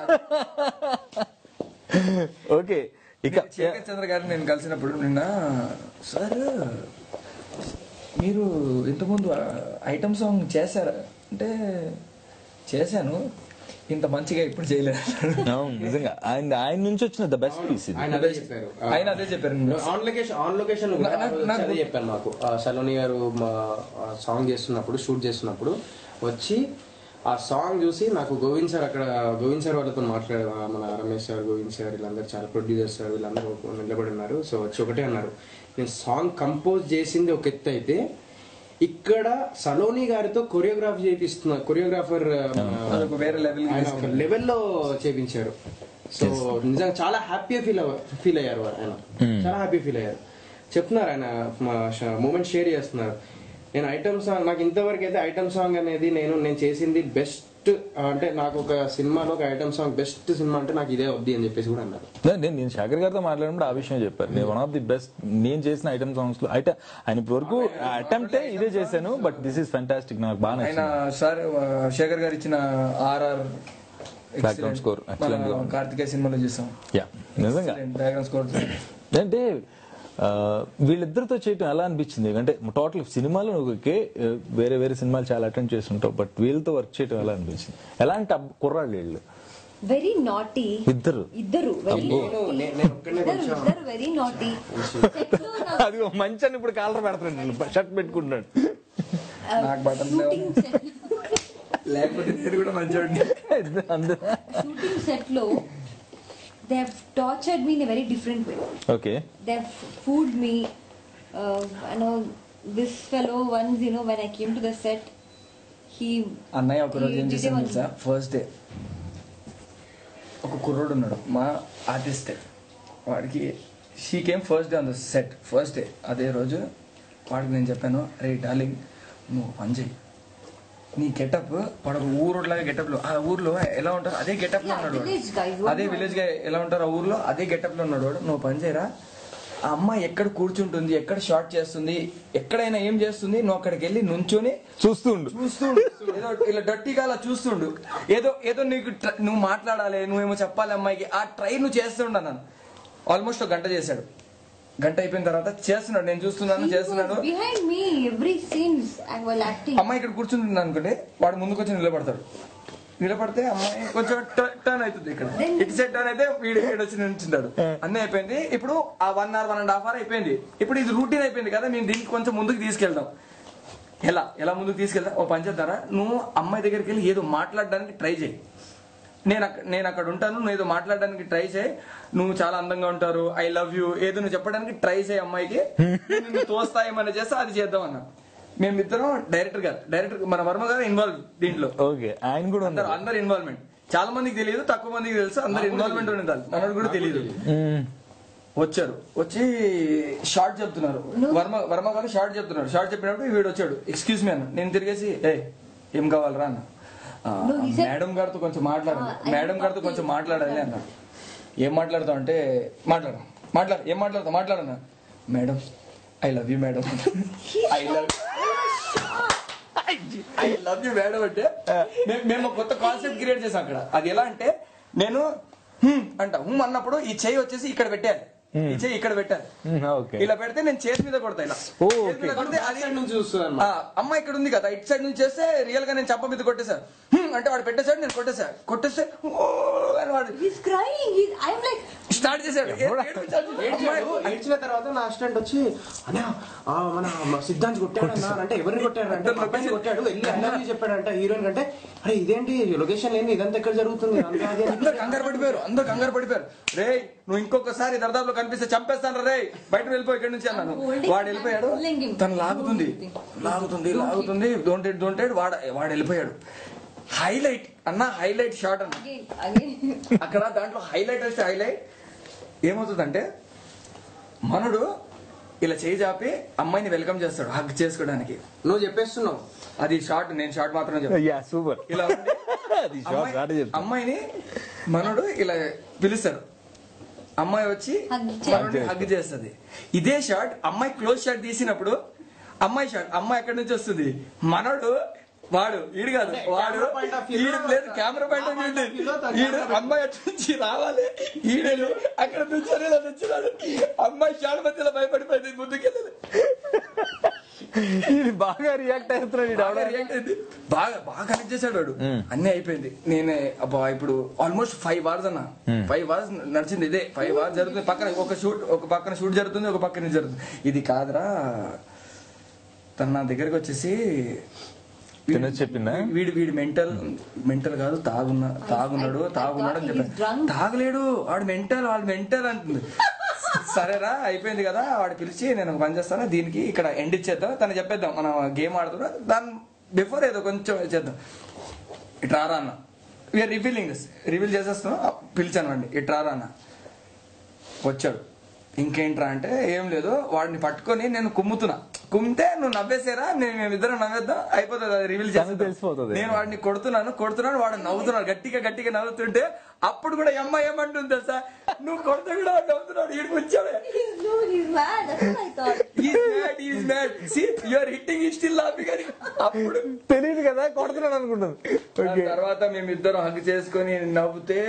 ఓకే ఇక నేను శేఖర్ చంద్ర గారిని నేను కలిసినప్పుడు నిన్న సార్ మీరు ఇంతకుముందు ఐటమ్ సాంగ్ చేశారా అంటే చేశాను ఇంత మంచిగా ఇప్పుడు చేయలేదు అవును నిజంగా ఆయన ఆయన నుంచి వచ్చిన ద బెస్ట్ పీస్ ఇది ఆయన అదే చెప్పారు ఆయన అదే చెప్పారు ఆన్ లొకేషన్ ఆన్ లొకేషన్ నా- నాకు- నాకు- అదే చెప్పాను మాకు ఆ, సలోని గారు మా సాంగ్ చేస్తున్నప్పుడు షూట్ చేస్తున్నప్పుడు వచ్చి ఆ సాంగ్ చూసి నాకు గోవింద్ సార్ అక్కడ గోవింద్ సార్ వాళ్ళతో మాట్లాడే మన రమేష్ సార్ గోవింద్ సార్ వీళ్ళందరూ చాలా ప్రొడ్యూసర్స్ సార్ వీళ్ళందరూ నిలబడి ఉన్నారు సో వచ్చి ఒకటే అన్నారు నేను సాంగ్ కంపోజ్ చేసింది ఒక ఎత్తు అయితే ఇక్కడ సలోని గారితో కొరియోగ్రాఫ్ చేపిస్తున్న కొరియోగ్రాఫర్ అదొక వేరే లెవెల్ ఆయన ఒక లెవెల్లో చేపించారు సో నిజంగా చాలా హ్యాపీ ఫీల్ ఫీల్ అయ్యారు ఆయన చాలా హ్యాపీ ఫీల్ అయ్యారు చెప్తున్నారు ఆయన మూమెంట్ షేర్ చేస్తున్నారు నేను ఐటమ్ సాంగ్ నాకు ఇంతవరకు అయితే ఐటమ్ సాంగ్ అనేది నేను నేను చేసింది బెస్ట్ అంటే నాకు ఒక సినిమాలో ఒక ఐటమ్ సాంగ్ బెస్ట్ సినిమా అంటే నాకు ఇదే వద్ది అని చెప్పేసి కూడా అన్నారు నేను నేను శేఖర్ గారితో మాట్లాడినప్పుడు ఆ విషయం చెప్పారు నేను వన్ ఆఫ్ ది బెస్ట్ నేను చేసిన ఐటమ్ సాంగ్స్ లో అయితే ఆయన ఇప్పటి వరకు అటెంప్ట్ ఇదే చేశాను బట్ దిస్ ఇస్ ఫెంటాస్టిక్ నాకు బాగా ఆయన నచ్చింది సార్ ఆ, శేఖర్ గారు ఇచ్చిన ఆర్ఆర్ Background score, excellent గా ఉంది. కార్తికేయ సినిమాలో చూసాం యా నిజంగా బ్యాక్గ్రౌండ్ స్కోర్ అంటే ఆ, వీళ్ళిద్దరితో చేయటం ఎలా అనిపించింది అంటే టోటల్ సినిమాలు నువ్వు ఓకే ఆ, వేరే వేరే సినిమాలు చాలా అటెండ్ చేస్తుంటావు బట్ వీళ్ళతో వర్క్ చేయటం ఎలా అనిపించింది ఎలాంటి అబ్- కుర్రాళ్ళు వీళ్ళు వెరీ నాటీ ఇద్దరు ఇద్దరు వెరీ నేను నే- నేను ఒక్కనే ఇద్దరు కొంచెం ఇద్దరు వెరీ నాటీ అది మంచి అని ఇప్పుడు కాలర్ పెడతాడు షర్ట్ పెట్టుకుంటున్నాడు నాకు బటన్స్ లేవు. షూటింగ్ సెట్ లేకపోతే నేను కూడా మంచివాడిని అందరూ షూటింగ్ సెట్ లో they have tortured me in a very different way okay they have fooled me. Uh, I know this fellow once, you know, when I came to the set, he. అన్నయ్య ఒక రోజు he ఏం did చేశాను one- తెలుసా ఫస్ట్ డే ఒక కుర్రోడు ఉన్నాడు మా ఆర్టిస్టే వాడికి she came first day on the set first day అదే రోజు వాడికి నేను చెప్పాను రే డార్లింగ్ నువ్వు పని చెయ్యి నీ గెటప్ వాడు ఊరోడ్లాగా గెటప్ లో ఆ ఊర్లో ఎలా ఉంటారు అదే గెటప్ లో Yeah, ఉన్నాడు వాడు. village guys, what అదే do I- విలేజ్ గా ఎలా ఉంటారు ఆ ఊర్లో అదే గెటప్ లో ఉన్నాడు వాడు నువ్వు పని చేయరా ఆ అమ్మాయి ఎక్కడ కూర్చుంటుంది ఎక్కడ షార్ట్ చేస్తుంది ఎక్కడైనా ఏం చేస్తుంది నువ్వు అక్కడికి వెళ్ళి నుంచొని చూస్తుండు చూస్తుండు ఏదో ఇలా డట్టిగా అలా చూస్తుండు ఏదో ఏదో నీకు ట్ర- నువ్వు మాట్లాడాలి నువ్వేమో చెప్పాలి అమ్మాయికి ఆ ట్రై నువ్వు చేస్తుండ నన్ను ఆల్మోస్ట్ ఒక గంట చేశాడు గంట అయిపోయిన తర్వాత చేస్తున్నాడు నేను చూస్తున్నాను He చేస్తున్నాడు was behind me every scene I was acting. అమ్మాయి ఇక్కడ కూర్చుంటుంది అనుకుంటే వాడు ముందుకు వచ్చి నిలబడతాడు నిలబడితే అమ్మాయి కొంచెం టర్న్ అవుతుంది ఇక్కడ ఇటు సైడ్ టర్న్ అయితే వీడు ఇక్కడ వచ్చి నిల్చుంటాడు అన్నీ అయిపోయింది ఇప్పుడు ఆ one hour one and half hour అయిపోయింది ఇప్పుడు ఇది రూటీన్ అయిపోయింది కదా మేము దీనికి కొంచెం ముందుకు తీసుకెళ్దాం ఎలా ఎలా ముందుకు తీసుకెళ్తా ఓ పంచేద్దారా నువ్వు అమ్మాయి దగ్గరికి వెళ్ళి ఏదో మాట్లాడడానికి ట్రై చేయి నేను అక్కడ నేను అక్కడ ఉంటాను నువ్వు ఏదో మాట్లాడడానికి ట్రై చేయి నువ్వు చాలా అందంగా ఉంటారు ఐ లవ్ యూ ఏదో నువ్వు చెప్పడానికి ట్రై చేయి అమ్మాయికి నువ్వు తోస్తాయేమన్నా చేస్తే అది చేద్దాం అన్న మేమిద్దరం డైరెక్టర్ గారు డైరెక్టర్ మన వర్మ గారు ఇన్వాల్వ్ దీంట్లో ఓకే ఆయన కూడా అందరు ఉన్నారు అందరు ఇన్వాల్వ్మెంట్ చాలా మందికి తెలియదు తక్కువ మందికి తెలుసు అందరు ఇన్వాల్వ్మెంట్ ఉండాలి మనకు కూడా తెలియదు మ్మ్. వచ్చారు వచ్చి షార్ట్ చెప్తున్నారు వర్మ వర్మ గారు షార్ట్ చెప్తున్నారు షార్ట్ చెప్పినప్పుడు వీడు వచ్చాడు ఎక్స్క్యూజ్ మీ అన్న నేను తిరిగేసి ఏ ఏం కావాలరా అన్న "ఆ, No, he said- మేడం గారితో కొంచెం మాట్లాడాలి Ah, I మేడం was గారితో talking. కొంచెం మాట్లాడాలి అన్న ఏం మాట్లాడతావు అంటే మాట్లాడు మాట్లాడు ఏం మాట్లాడతావు మాట్లాడన్నా madam I love you madam I love I love you madam అంటే మే- మేము ఒక కొత్త కాన్సెప్ట్ క్రియేట్ చేసాం అక్కడ అది ఎలా అంటే నేను "హ్మ్" అంట హుమ్ అన్నప్పుడు ఈ చెయ్యి వచ్చేసి ఇక్కడ పెట్టాలి ఈ చెయ్యి ఇక్కడ పెట్టాలి మ్మ్, ఓకే ఇలా పెడితే నేను చేతి మీద కొడతా ఇలా ఓ, చేతి మీద కొడితే అది సైడ్ నుంచి చూస్తుంది ఆ, అమ్మ ఇక్కడ ఉంది కదా ఇటు సైడ్ నుంచి చేస్తే రియల్ గా నేను చంప మీద కొట్టేశా "హ్మ్" అంటే వాడు పెట్టేశాడు నేను కొట్టేశా కొట్టేస్తే "ఓ" అని వాడు He's crying. He's, I'm like, start చేశాడు ఏ- ఏడిపించాడు. అమ్మాయి- ఏడ్చిన తర్వాత నా అసిస్టెంట్ వచ్చి అన్నా ఆ, మన మన సిద్ధాంత్ కొట్టాడన్నా అంటే ఎవరిని కొట్టాడు అంటే మా అబ్బాయిని కొట్టాడు వెళ్ళి అన్నది చెప్పాడంట హీరోయిన్ కంటే అరే ఇదేంటి లొకేషన్ లేని ఇదంతా ఎక్కడ జరుగుతుంది అంతా అది అని అందరు కంగారు పడిపోయారు అందరు కంగారు పడిపోయారు రే నువ్వు ఇంకొకసారి దర్దాపులో కనిపిస్తే చంపేస్తాను రే బయట వెళ్ళిపో ఇక్కడి నుంచి అన్నాను Holding వాడు వెళ్ళిపోయాడు him, pulling him. తను లాగుతుంది లాగుతుంది లాగుతుంది డోంటెడ్ డోంటెడ్ వాడు వాడు వెళ్ళిపోయాడు హైలైట్ అన్న హైలైట్ షాట్ అన్న again, again. అక్కడ దాంట్లో హైలైట్ వస్తే హైలైట్ ఏమవుతుందంటే మనుడు ఇలా చేయి చాపి అమ్మాయిని వెల్కమ్ చేస్తాడు హగ్ చేసుకోవడానికి నువ్వు చెప్పేస్తున్నావు అది షార్ట్ నేను షార్ట్ మాత్రమే చెప్తాను యా సూపర్ ఇలా ఉండి అది షార్ట్ షార్ట్ అమ్మాయి- చెప్తా అమ్మాయిని మనోడు ఇలా పిలుస్తాడు అమ్మాయి వచ్చి Hug మనోడిని హగ్ చేస్తుంది ఇదే షాట్ అమ్మాయి క్లోజ్ షాట్ తీసినప్పుడు అమ్మాయి షాట్ అమ్మాయి ఎక్కడి నుంచి వస్తుంది మనోడు వాడు ఈడు కాదు అంటే వాడు camera point of view ఈడు లో- లేదు కెమెరా పాయింట్ ఆ point of view లో తను ఈడు camera అమ్మాయి అటు నుంచి రావాలి ఈడేలు అక్కడ నుంచి ఇలా నుంచున్నాడు అమ్మాయి షాట్ మధ్యలో భయపడిపోయింది ముందుకెళ్ళలేదు ఇది బాగా రియాక్ట్ అవుతున్నాడు ఈడు బాగా ఎవడో. react అయింది. బాగా బాగా కనెక్ట్ చేశాడు వాడు అన్ని అయిపోయింది నేనే అబ్బా ఇప్పుడు ఆల్మోస్ట్ ఫైవ్ అవర్స్ అన్న ఫైవ్ అవర్స్ నడిచింది ఇదే ఫైవ్ అవర్స్ జరుగుతుంది పక్కన ఒక షూట్ ఒక పక్కన షూట్ జరుగుతుంది ఒక పక్కన ఇది జరుగుతుంది ఇది కాదురా తన నా దగ్గరికి వచ్చేసి వీడు- తినొచ్చి చెప్పిందా? వీడు వీడు మెంటల్ మెంటల్ కాదు తాగున్న తాగున్నాడు I- I తాగున్నాడు అని thought he's చెప్పాడు drunk. తాగలేడు వాడు మెంటల్ వాడు మెంటల్ అంటుంది సరేరా అయిపోయింది కదా వాడు పిలిచి నేను ఒక పని చేస్తాను దీనికి ఇక్కడ ఎండ్ ఇచ్చేద్దాం తను చెప్పేద్దాం మనం గేమ్ ఆడుతున్నా దాని బిఫోర్ ఏదో కొంచెం చేద్దాం ఇటు రారా అన్న వీఆర్ రివీలింగ్ దిస్ రివీల్ చేసేస్తాం ఆ, పిలిచాను అండి ఇటు రారా అన్న వచ్చాడు ఇంకేంట్రా అంటే ఏం లేదు వాడిని పట్టుకొని నేను కుమ్ముతున్నా కుమ్మితే నువ్వు నవ్వేసారా నేను మేమిద్దరం నవ్వేద్దాం అయిపోతుంది అది రివీల్ తనకు తెలిసిపోతుంది. నేను వాడిని కొడుతున్నాను కొడుతున్నాను వాడు నవ్వుతున్నాడు గట్టిగా గట్టిగా నవ్వుతుంటే అప్పుడు కూడా ఈ అమ్మాయి ఏమంటుంది తెలుసా నువ్వు కొడితే కూడా వాడు నవ్వుతున్నాడు ఈడు వచ్చాడు He's, no, he's mad. That's what I thought. Is mad is mad see you are hitting ఈ స్టిల్ లాఫింగ్ అని అప్పుడు తెలియదు కదా కొడుతున్నాడు అనుకుంటుంది దాని ఓకే తర్వాత మేమిద్దరం హగ్ చేసుకొని నవ్వుతే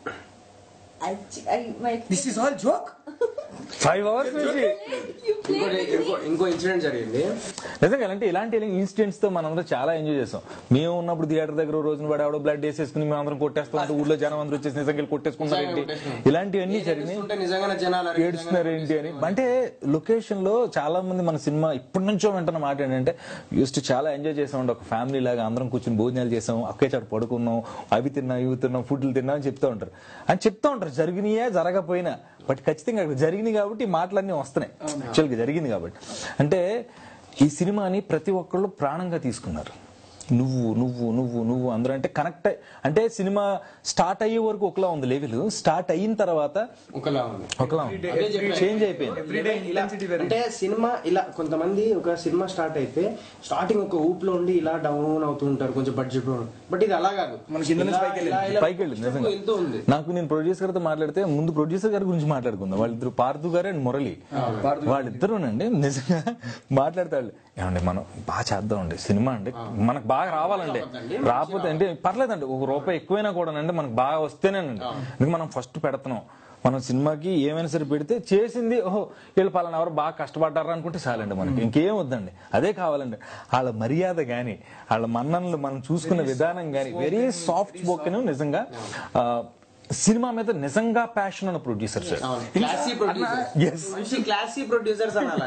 I, I, my, this is all joke five hours నుంచి you played ఇంకోటి with me. ఇంకో ఇంకో ఇన్సిడెంట్ జరిగింది నిజంగా అంటే ఇలాంటి ఇన్సిడెంట్స్ తో మనందరం చాలా ఎంజాయ్ చేస్తాం మేము ఉన్నప్పుడు థియేటర్ దగ్గర ఓ రోజున వాడు ఎవడో బ్లడ్ వేసేసుకుని మేము అందరం కొట్టేస్తాం అంటే ఊళ్ళో జనం అందరూ వచ్చేసి నిజంగా వెళ్ళి కొట్టేసుకున్నారు ఏంటి ఇలాంటివన్నీ జరిగినాయి ఉంటే నిజంగానే జనాలు అరే ఏడుస్తున్నారు ఏంటి అని అంటే లొకేషన్ లో చాలా మంది మన సినిమా ఇప్పటి నుంచో వింటున్న మాట ఏంటంటే యూస్ట్ చాలా ఎంజాయ్ చేసాం ఒక ఫ్యామిలీ లాగా అందరం కూర్చొని భోజనాలు చేసాం ఒకే చాటు పడుకున్నాం అవి తిన్నాం ఇవి తిన్నాం ఫుడ్లు తిన్నాం అని చెప్తా ఉంటారు అని చెప్తా ఉంటారు జరిగినాయా జరగపోయినా బట్ ఖచ్చితంగా అక్కడ జరిగినాయి కాబట్టి ఈ మాటలన్నీ వస్తున్నాయి యాక్చువల్గా జరిగింది కాబట్టి అంటే ఈ సినిమాని ప్రతి ఒక్కళ్ళు ప్రాణంగా తీసుకున్నారు నువ్వు నువ్వు నువ్వు నువ్వు అందరూ అంటే కనెక్ట్ అంటే సినిమా స్టార్ట్ అయ్యే వరకు ఒకలా ఉంది లెవెల్ స్టార్ట్ అయిన తర్వాత ఒకలా ఉంది ఒకలా అదే చెప్పాను. చేంజ్ అయిపోయింది ఎవ్రీడే ఇంటెన్సిటీ వెరీ అంటే సినిమా ఇలా కొంతమంది ఒక సినిమా స్టార్ట్ అయితే స్టార్టింగ్ ఒక ఊపులో ఉండి ఇలా డౌన్ అవుతూ ఉంటారు కొంచెం బడ్జెట్ బట్ ఇది అలా కాదు మన కింద నుంచి ఇలా- పైకి వెళ్ళింది. ఇలా- ఇలా పైకి వెళ్ళింది నిజంగా ఎంత ఉంది నాకు నేను ప్రొడ్యూసర్ గారితో మాట్లాడితే ముందు ప్రొడ్యూసర్ గారి గురించి మాట్లాడుకుందాం వాళ్ళిద్దరు పార్థు గారు అండ్ మురళి వాళ్ళిద్దరునండి నిజంగా మాట్లాడతాడు ఏమండి మనం బాగా చేద్దామండి సినిమా అండి మనకు బాగా రావాలండి రాకపోతే అంటే పర్లేదండి ఒక రూపాయి ఎక్కువైనా కూడా అండి మనకు బాగా వస్తేనేనండి ఎందుకంటే మనం ఫస్ట్ పెడుతున్నాం మనం సినిమాకి ఏమైనా సరే పెడితే చేసింది ఓహో వీళ్ళు పలానా ఎవరు బాగా కష్టపడ్డారు అనుకుంటే చాలండి మనకి ఇంకేం వద్దండి అదే కావాలండి వాళ్ళ మర్యాద గాని వాళ్ళ మన్ననలు మనం చూసుకున్న విధానం గాని వెరీ సాఫ్ట్ స్పోకెన్ నిజంగా ఆ, సినిమా మీద నిజంగా ప్యాషన్ ఉన్న producer sir classy producer Yes. మంచి క్లాసీ ప్రొడ్యూసర్స్ అనాలి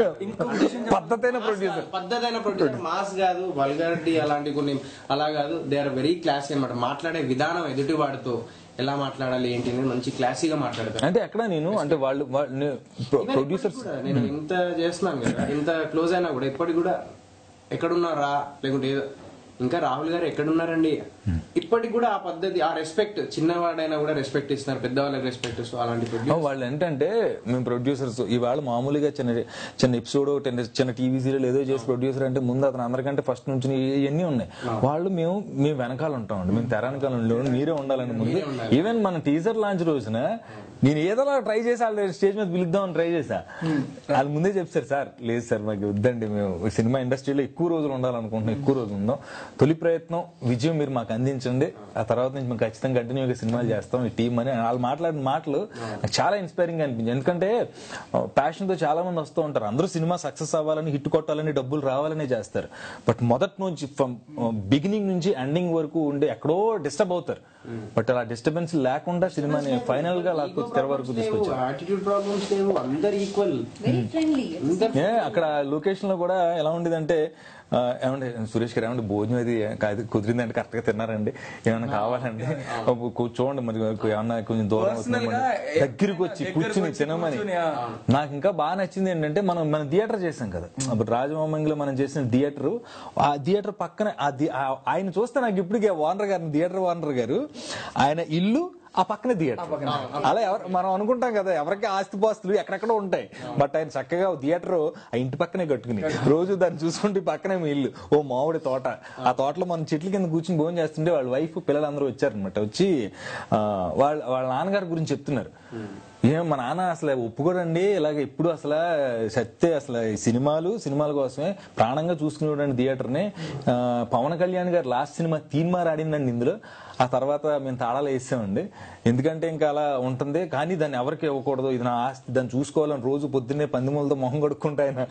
పద్ధతైన ప్రొడ్యూసర్ పద్ధతైన ప్రొడ్యూసర్ మాస్ కాదు వల్గారిటీ అలాంటి కొన్ని అలా కాదు దే ఆర్ వెరీ క్లాసీ అన్నమాట మాట్లాడే విధానం ఎదుటి వాడితో ఎలా మాట్లాడాలి ఏంటి అనేది మంచి క్లాసీగా మాట్లాడతారు అంటే ఎక్కడ నేను అంటే వాళ్ళు ప్రొడ్యూసర్స్ కూడా నేను ఇంత చేస్తున్నాను కదా ఇంత క్లోజ్ అయినా కూడా ఇప్పటికి కూడా ఎక్కడున్నారా లేకుంటే ఏదో ఇంకా రాహుల్ గారు ఎక్కడున్నారండి ఇప్పటికి కూడా ఆ పద్ధతి ఆ రెస్పెక్ట్ చిన్నవాడైనా కూడా రెస్పెక్ట్ ఇస్తున్నారు పెద్దవాళ్ళకి రెస్పెక్ట్ ఇస్తూ అలాంటి ప్రొడ్యూసర్ వాళ్ళు ఏంటంటే మేము ప్రొడ్యూసర్స్ ఇవాళ మామూలుగా చిన్న చిన్న ఎపిసోడ్ చిన్న టీవీ సీరియల్ ఏదో చేసి ప్రొడ్యూసర్ అంటే ముందు అతను అందరికంటే ఫస్ట్ నుంచి ఇవన్నీ ఉన్నాయి వాళ్ళు మేము మేము వెనకాల ఉంటామండి మేము తెర వెనకాల ఉండే మీరే ఉండాలని ముందు ఈవెన్ మన టీజర్ లాంచ్ రోజున నేను ఏదోలా ట్రై చేసి వాళ్ళ స్టేజ్ మీద పిలుద్దామని ట్రై చేశా వాళ్ళు ముందే చెప్తారు సార్ లేదు సార్ మాకు వద్దండి మేము సినిమా ఇండస్ట్రీలో ఎక్కువ రోజులు ఉండాలనుకుంటున్నాం ఎక్కువ రోజులు ఉందాం తొలి ప్రయత్నం విజయం మీరు మాకు అందించండి ఆ తర్వాత నుంచి మేము ఖచ్చితంగా కంటిన్యూగా సినిమాలు చేస్తాం ఈ టీం అని వాళ్ళు మాట్లాడిన మాటలు నాకు చాలా ఇన్స్పైరింగ్ అనిపించింది ఎందుకంటే ప్యాషన్ తో చాలా మంది వస్తూ ఉంటారు అందరూ సినిమా సక్సెస్ అవ్వాలని హిట్ కొట్టాలని డబ్బులు రావాలని చేస్తారు బట్ మొదటి నుంచి ఫ్రమ్ బిగినింగ్ నుంచి ఎండింగ్ వరకు ఉండి ఎక్కడో డిస్టర్బ్ అవుతారు బట్ అలా డిస్టర్బెన్స్ లేకుండా సినిమాని ఫైనల్ గా లాక్కు తెర వరకు తీసుకొచ్చారు యాటిట్యూడ్ ప్రాబ్లమ్స్ లేవు అందరు ఈక్వల్ వెరీ ఫ్రెండ్లీ ఏ అక్కడ లొకేషన్ లో కూడా ఎలా ఉండేదంటే ఆ, ఏమండి సురేష్ గారు ఏమండి భోజనం అది కాదు కుదిరిందండి కరెక్ట్ గా తిన్నారండి ఏమైనా కావాలండి ఒక కూర్చోండి మరి ఏమన్నా కొంచెం దూరం Personal గా అవుతుందేమో. దగ్గరికి వచ్చి దగ్గరికి కూర్చుని వచ్చి తినమని కూర్చుని, ఆ. నాకు ఇంకా బాగా నచ్చింది ఏంటంటే మనం మన థియేటర్ చేసాం కదా అప్పుడు రాజమౌమంగిలో మనం చేసిన థియేటర్ ఆ థియేటర్ పక్కన ఆ థి- ఆ- ఆయన చూస్తే నాకు ఇప్పటికే ఓనర్ గారు థియేటర్ ఓనర్ గారు ఆయన ఇల్లు ఆ పక్కన థియేటర్ అలా ఎవరు మనం అనుకుంటాం కదా ఎవరికి ఆస్తిపాస్తులు ఎక్కడెక్కడో ఉంటాయి బట్ ఆయన చక్కగా థియేటర్ ఆ ఇంటి పక్కనే కట్టుకుని రోజు దాన్ని చూసుకుంటే ఈ పక్కనే మీ ఇల్లు ఓ మామిడి తోట ఆ తోటలో మనం చెట్ల కింద కూర్చుని భోజనం చేస్తుంటే వాళ్ళ వైఫ్ పిల్లలందరూ వచ్చారనమాట వచ్చి ఆ, వాళ్ళ వాళ్ళ నాన్నగారి గురించి చెప్తున్నారు ఏం మా నాన్న అసలు ఒప్పుకోడండి ఇలాగ ఎప్పుడు అసలు సత్తే అసలు ఈ సినిమాలు సినిమాల కోసమే ప్రాణంగా చూసుకునేవాడండి థియేటర్ని ఆ, పవన్ కళ్యాణ్ గారు లాస్ట్ సినిమా తీన్మార్ ఆడిందండి ఇందులో ఆ తర్వాత మేము తాళాలు వేసామండి ఎందుకంటే ఇంకా అలా ఉంటుంది కానీ దాన్ని ఎవరికి ఇవ్వకూడదు ఇది నా ఆస్తి దాన్ని చూసుకోవాలని రోజు పొద్దున్నే పందిమూలతో మొహం కడుక్కుంటే ఆయన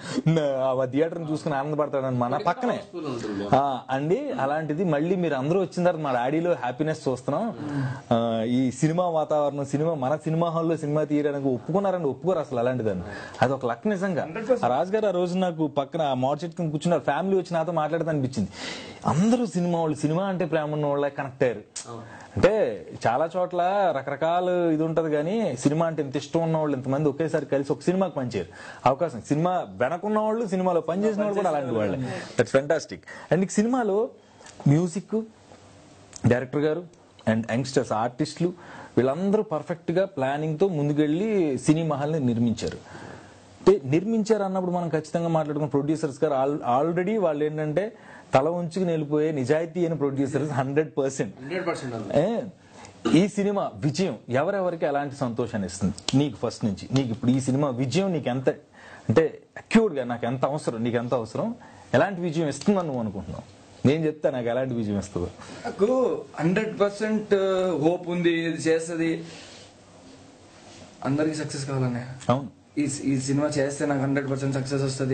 ఆ థియేటర్ని చూసుకుని ఆనందపడతాడని మన పక్కనే ఆ, అండి అలాంటిది మళ్ళీ మీరు అందరూ వచ్చిన తర్వాత మా డాడీలో హ్యాపీనెస్ చూస్తున్నాం ఆ, ఈ సినిమా వాతావరణం సినిమా మన సినిమా హాల్లో సినిమా తీయడానికి ఒప్పుకున్నారండి ఒప్పుకోరు అసలు అలాంటిదని అది ఒక లక్ నిజంగా ఆ రాజు గారు ఆ రోజు నాకు పక్కన ఆ మోడ చెట్టు కింద కూర్చున్నారు ఫ్యామిలీ వచ్చి నాతో మాట్లాడితే అనిపించింది అందరూ సినిమా వాళ్ళు సినిమా అంటే ప్రేమ ఉన్న వాళ్ళే కనెక్ట్ అయ్యారు అంటే చాలా చోట్ల రకరకాల ఇది ఉంటది కానీ సినిమా అంటే ఇంత ఇష్టం ఉన్న వాళ్ళు ఇంతమంది ఒకేసారి కలిసి ఒక సినిమాకి పనిచేయరు అవకాశం సినిమా వెనకున్న వాళ్ళు సినిమాలో పనిచేసిన వాళ్ళు కూడా అలాంటి వాళ్ళే దట్స్ ఫెంటాస్టిక్ అండ్ ఈ సినిమాలో మ్యూజిక్ డైరెక్టర్ గారు అండ్ యంగ్స్టర్స్ ఆర్టిస్టులు వీళ్ళందరూ పర్ఫెక్ట్ గా ప్లానింగ్ తో ముందుకెళ్లి సినీ మహల్ని నిర్మించారు అంటే నిర్మించారు అన్నప్పుడు మనం ఖచ్చితంగా మాట్లాడుకున్న ప్రొడ్యూసర్స్ గారు ఆల్రెడీ వాళ్ళు ఏంటంటే తల ఉంచుకుని వెళ్ళిపోయే నిజాయితీ అయిన producers hundred percent hundred percent ఏ, ఈ సినిమా విజయం ఎవరెవరికి ఎలాంటి సంతోషాన్ని ఇస్తుంది నీకు ఫస్ట్ నుంచి నీకు ఇప్పుడు ఈ సినిమా విజయం నీకు ఎంత అంటే అక్యూర్డ్ గా నాకు ఎంత అవసరం నీకు ఎంత అవసరం ఎలాంటి విజయం ఇస్తుందని నువ్వు అనుకుంటున్నావు నేను చెప్తా నాకు ఎలాంటి విజయం ఇస్తుందో నాకు హండ్రెడ్ పర్సెంట్ హోప్ ఉంది ఇది చేస్తుంది అందరికి సక్సెస్ కావాలనే అవును ఈ ఈ సినిమా చేస్తే నాకు హండ్రెడ్ పర్సెంట్ సక్సెస్ వస్తుంది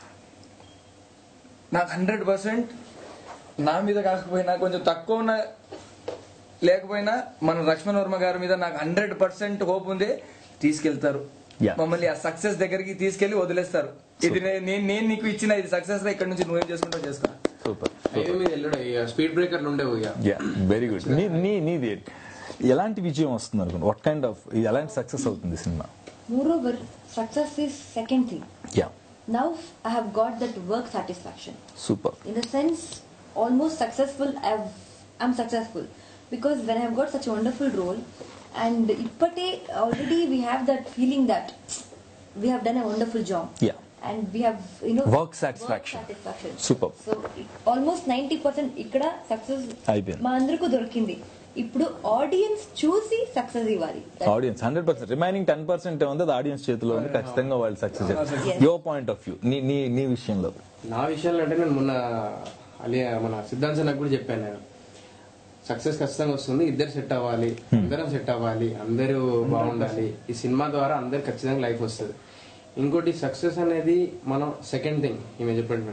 నాకు హండ్రెడ్ పర్సెంట్ నా మీద కాకపోయినా కొంచెం తక్కువ ఉన్న లేకపోయినా మన లక్ష్మణ్ వర్మ గారి మీద నాకు హండ్రెడ్ పర్సెంట్ హోప్ ఉంది తీసుకెళ్తారు Yeah. మమ్మల్ని ఆ సక్సెస్ దగ్గరికి తీసుకెళ్లి వదిలేస్తారు ఇది నే- నేను నేను నీకు ఇచ్చిన ఇది సక్సెస్ ఇక్కడ నుంచి నువ్వేం చేసుకుంటావు చేసుకో సూపర్ అయ్యో మీద వెళ్ళడు ఇక స్పీడ్ బ్రేకర్లు ఉండేవి ఇక యా వెరీ గుడ్ నీ నీ నీది ఎలాంటి విజయం వస్తుంది అనుకోండి వాట్ కైండ్ ఆఫ్ ఎలాంటి సక్సెస్ అవుతుంది cinema Moreover, success is second thing. Yeah Now I have got that work satisfaction. Super In the sense, almost successful, I've, I'm successful. Because when I've got such a wonderful role, and ippate already we have that feeling that we have done a wonderful job. Yeah. And we have, you know, Work satisfaction. Work satisfaction. Superb. So, it- almost 90% ఇక్కడ సక్సెస్ అయిపోయింది. మా అందరికీ దొరికింది ఇప్పుడు ఆడియన్స్ చూసి సక్సెస్ ఇవ్వాలి audience hundred percent remaining ten percent ఉంది అది ఆడియన్స్ చేతిలో ఉంది ఖచ్చితంగా వాళ్ళు success Yes. Your point of view నీ నీ నీ విషయంలో నా విషయంలో అంటే నేను మొన్న అలియా మన సిద్ధాంత్ నాకు కూడా చెప్పాను నేను సక్సెస్ ఖచ్చితంగా వస్తుంది ఇద్దరు సెట్ అవ్వాలి అందరం సెట్ అవ్వాలి అందరూ బాగుండాలి ఈ సినిమా ద్వారా అందరు ఖచ్చితంగా లైఫ్ వస్తుంది ఇంకోటి సక్సెస్ అనేది మనం సెకండ్ థింగ్ ఈమె చెప్పినట్టు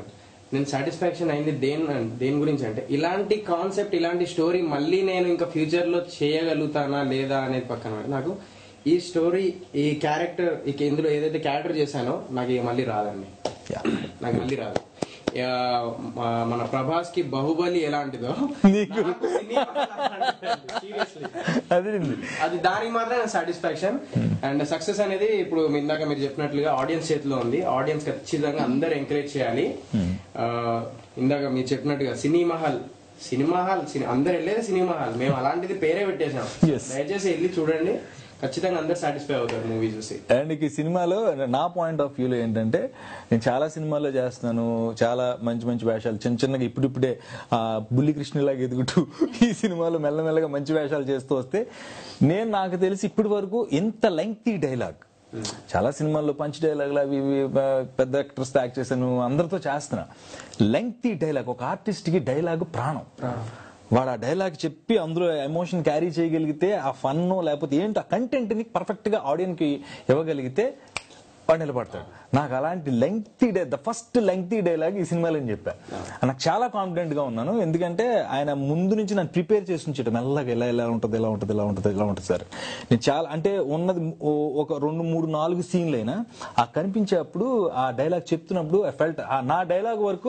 నేను సాటిస్ఫాక్షన్ అయింది దేని దేని గురించి అంటే ఇలాంటి కాన్సెప్ట్ ఇలాంటి స్టోరీ మళ్ళీ నేను ఇంకా ఫ్యూచర్ లో చేయగలుగుతానా లేదా అనేది పక్కన పెడితే నాకు ఈ స్టోరీ ఈ క్యారెక్టర్ ఇక ఇందులో ఏదైతే క్యారెక్టర్ చేశానో నాకు ఇక మళ్ళీ రాదండి నాకు మళ్ళీ రాదు ఆ, మా- మన ప్రభాస్ కి బాహుబలి ఎలాంటిదో నీకు నాకు సినిమా సీరియస్లీ అది అది దానికి మాత్రం సాటిస్ఫాక్షన్ అండ్ సక్సెస్ అనేది ఇప్పుడు మీ ఇందాక మీరు చెప్పినట్లుగా ఆడియన్స్ చేతిలో ఉంది ఆడియన్స్ ఖచ్చితంగా అందరు ఎంకరేజ్ చేయాలి ఆ, ఇందాక మీరు చెప్పినట్టుగా సినిమా హాల్ సినిమా హాల్ సిని- అందరు వెళ్ళేది సినిమా హాల్ మేము అలాంటిది పేరే పెట్టేసాం Yes. దయచేసి వెళ్ళి చూడండి ఖచ్చితంగా అందరు సాటిస్ఫై అవుతారు మూవీ చూసి అండ్ ఈ సినిమాలో నా పాయింట్ ఆఫ్ వ్యూలో ఏంటంటే నేను చాలా సినిమాల్లో చేస్తున్నాను చాలా మంచి మంచి వేషాలు చిన్న చిన్నగా ఇప్పుడిప్పుడే ఆ బుల్లి కృష్ణలాగా ఎదుగుతూ ఈ సినిమాలో మెల్లమెల్లగా మంచి వేషాలు చేస్తూ వస్తే నేను నాకు తెలిసి ఇప్పటి వరకు ఇంత లెంగ్తీ డైలాగ్ చాలా సినిమాల్లో పంచ్ డైలాగులు అవి ఇవి ఆ, పెద్ద యాక్టర్స్ యాక్ట్ చేశాను అందరితో చేస్తున్నా లెంగ్తీ డైలాగ్ ఒక ఆర్టిస్ట్ కి డైలాగ్ ప్రాణం వాడు ఆ డైలాగ్ చెప్పి అందులో ఎమోషన్ క్యారీ చేయగలిగితే ఆ ఫన్ లేకపోతే ఏంటి ఆ కంటెంట్ ని పర్ఫెక్ట్ గా ఆడియన్స్ కి ఇవ్వగలిగితే వాడు నిలబడతాడు నాకు అలాంటి lengthy day the first lengthy dialogue ఈ సినిమాలో అని చెప్పా నాకు చాలా కాన్ఫిడెంట్ గా ఉన్నాను ఎందుకంటే ఆయన ముందు నుంచి నన్ను ప్రిపేర్ చేసి ఉంచాడు మెల్లగా ఎలా ఎలా ఉంటుంది ఎలా ఉంటుంది ఎలా ఉంటుంది ఎలా ఉంటుంది సార్ నేను చాలా అంటే ఉన్నది ఓ- ఒక రెండు మూడు నాలుగు సీన్లు అయినా ఆ కనిపించేటప్పుడు ఆ డైలాగ్ చెప్తున్నప్పుడు ఐ ఫెల్ట్ నా డైలాగ్ వరకు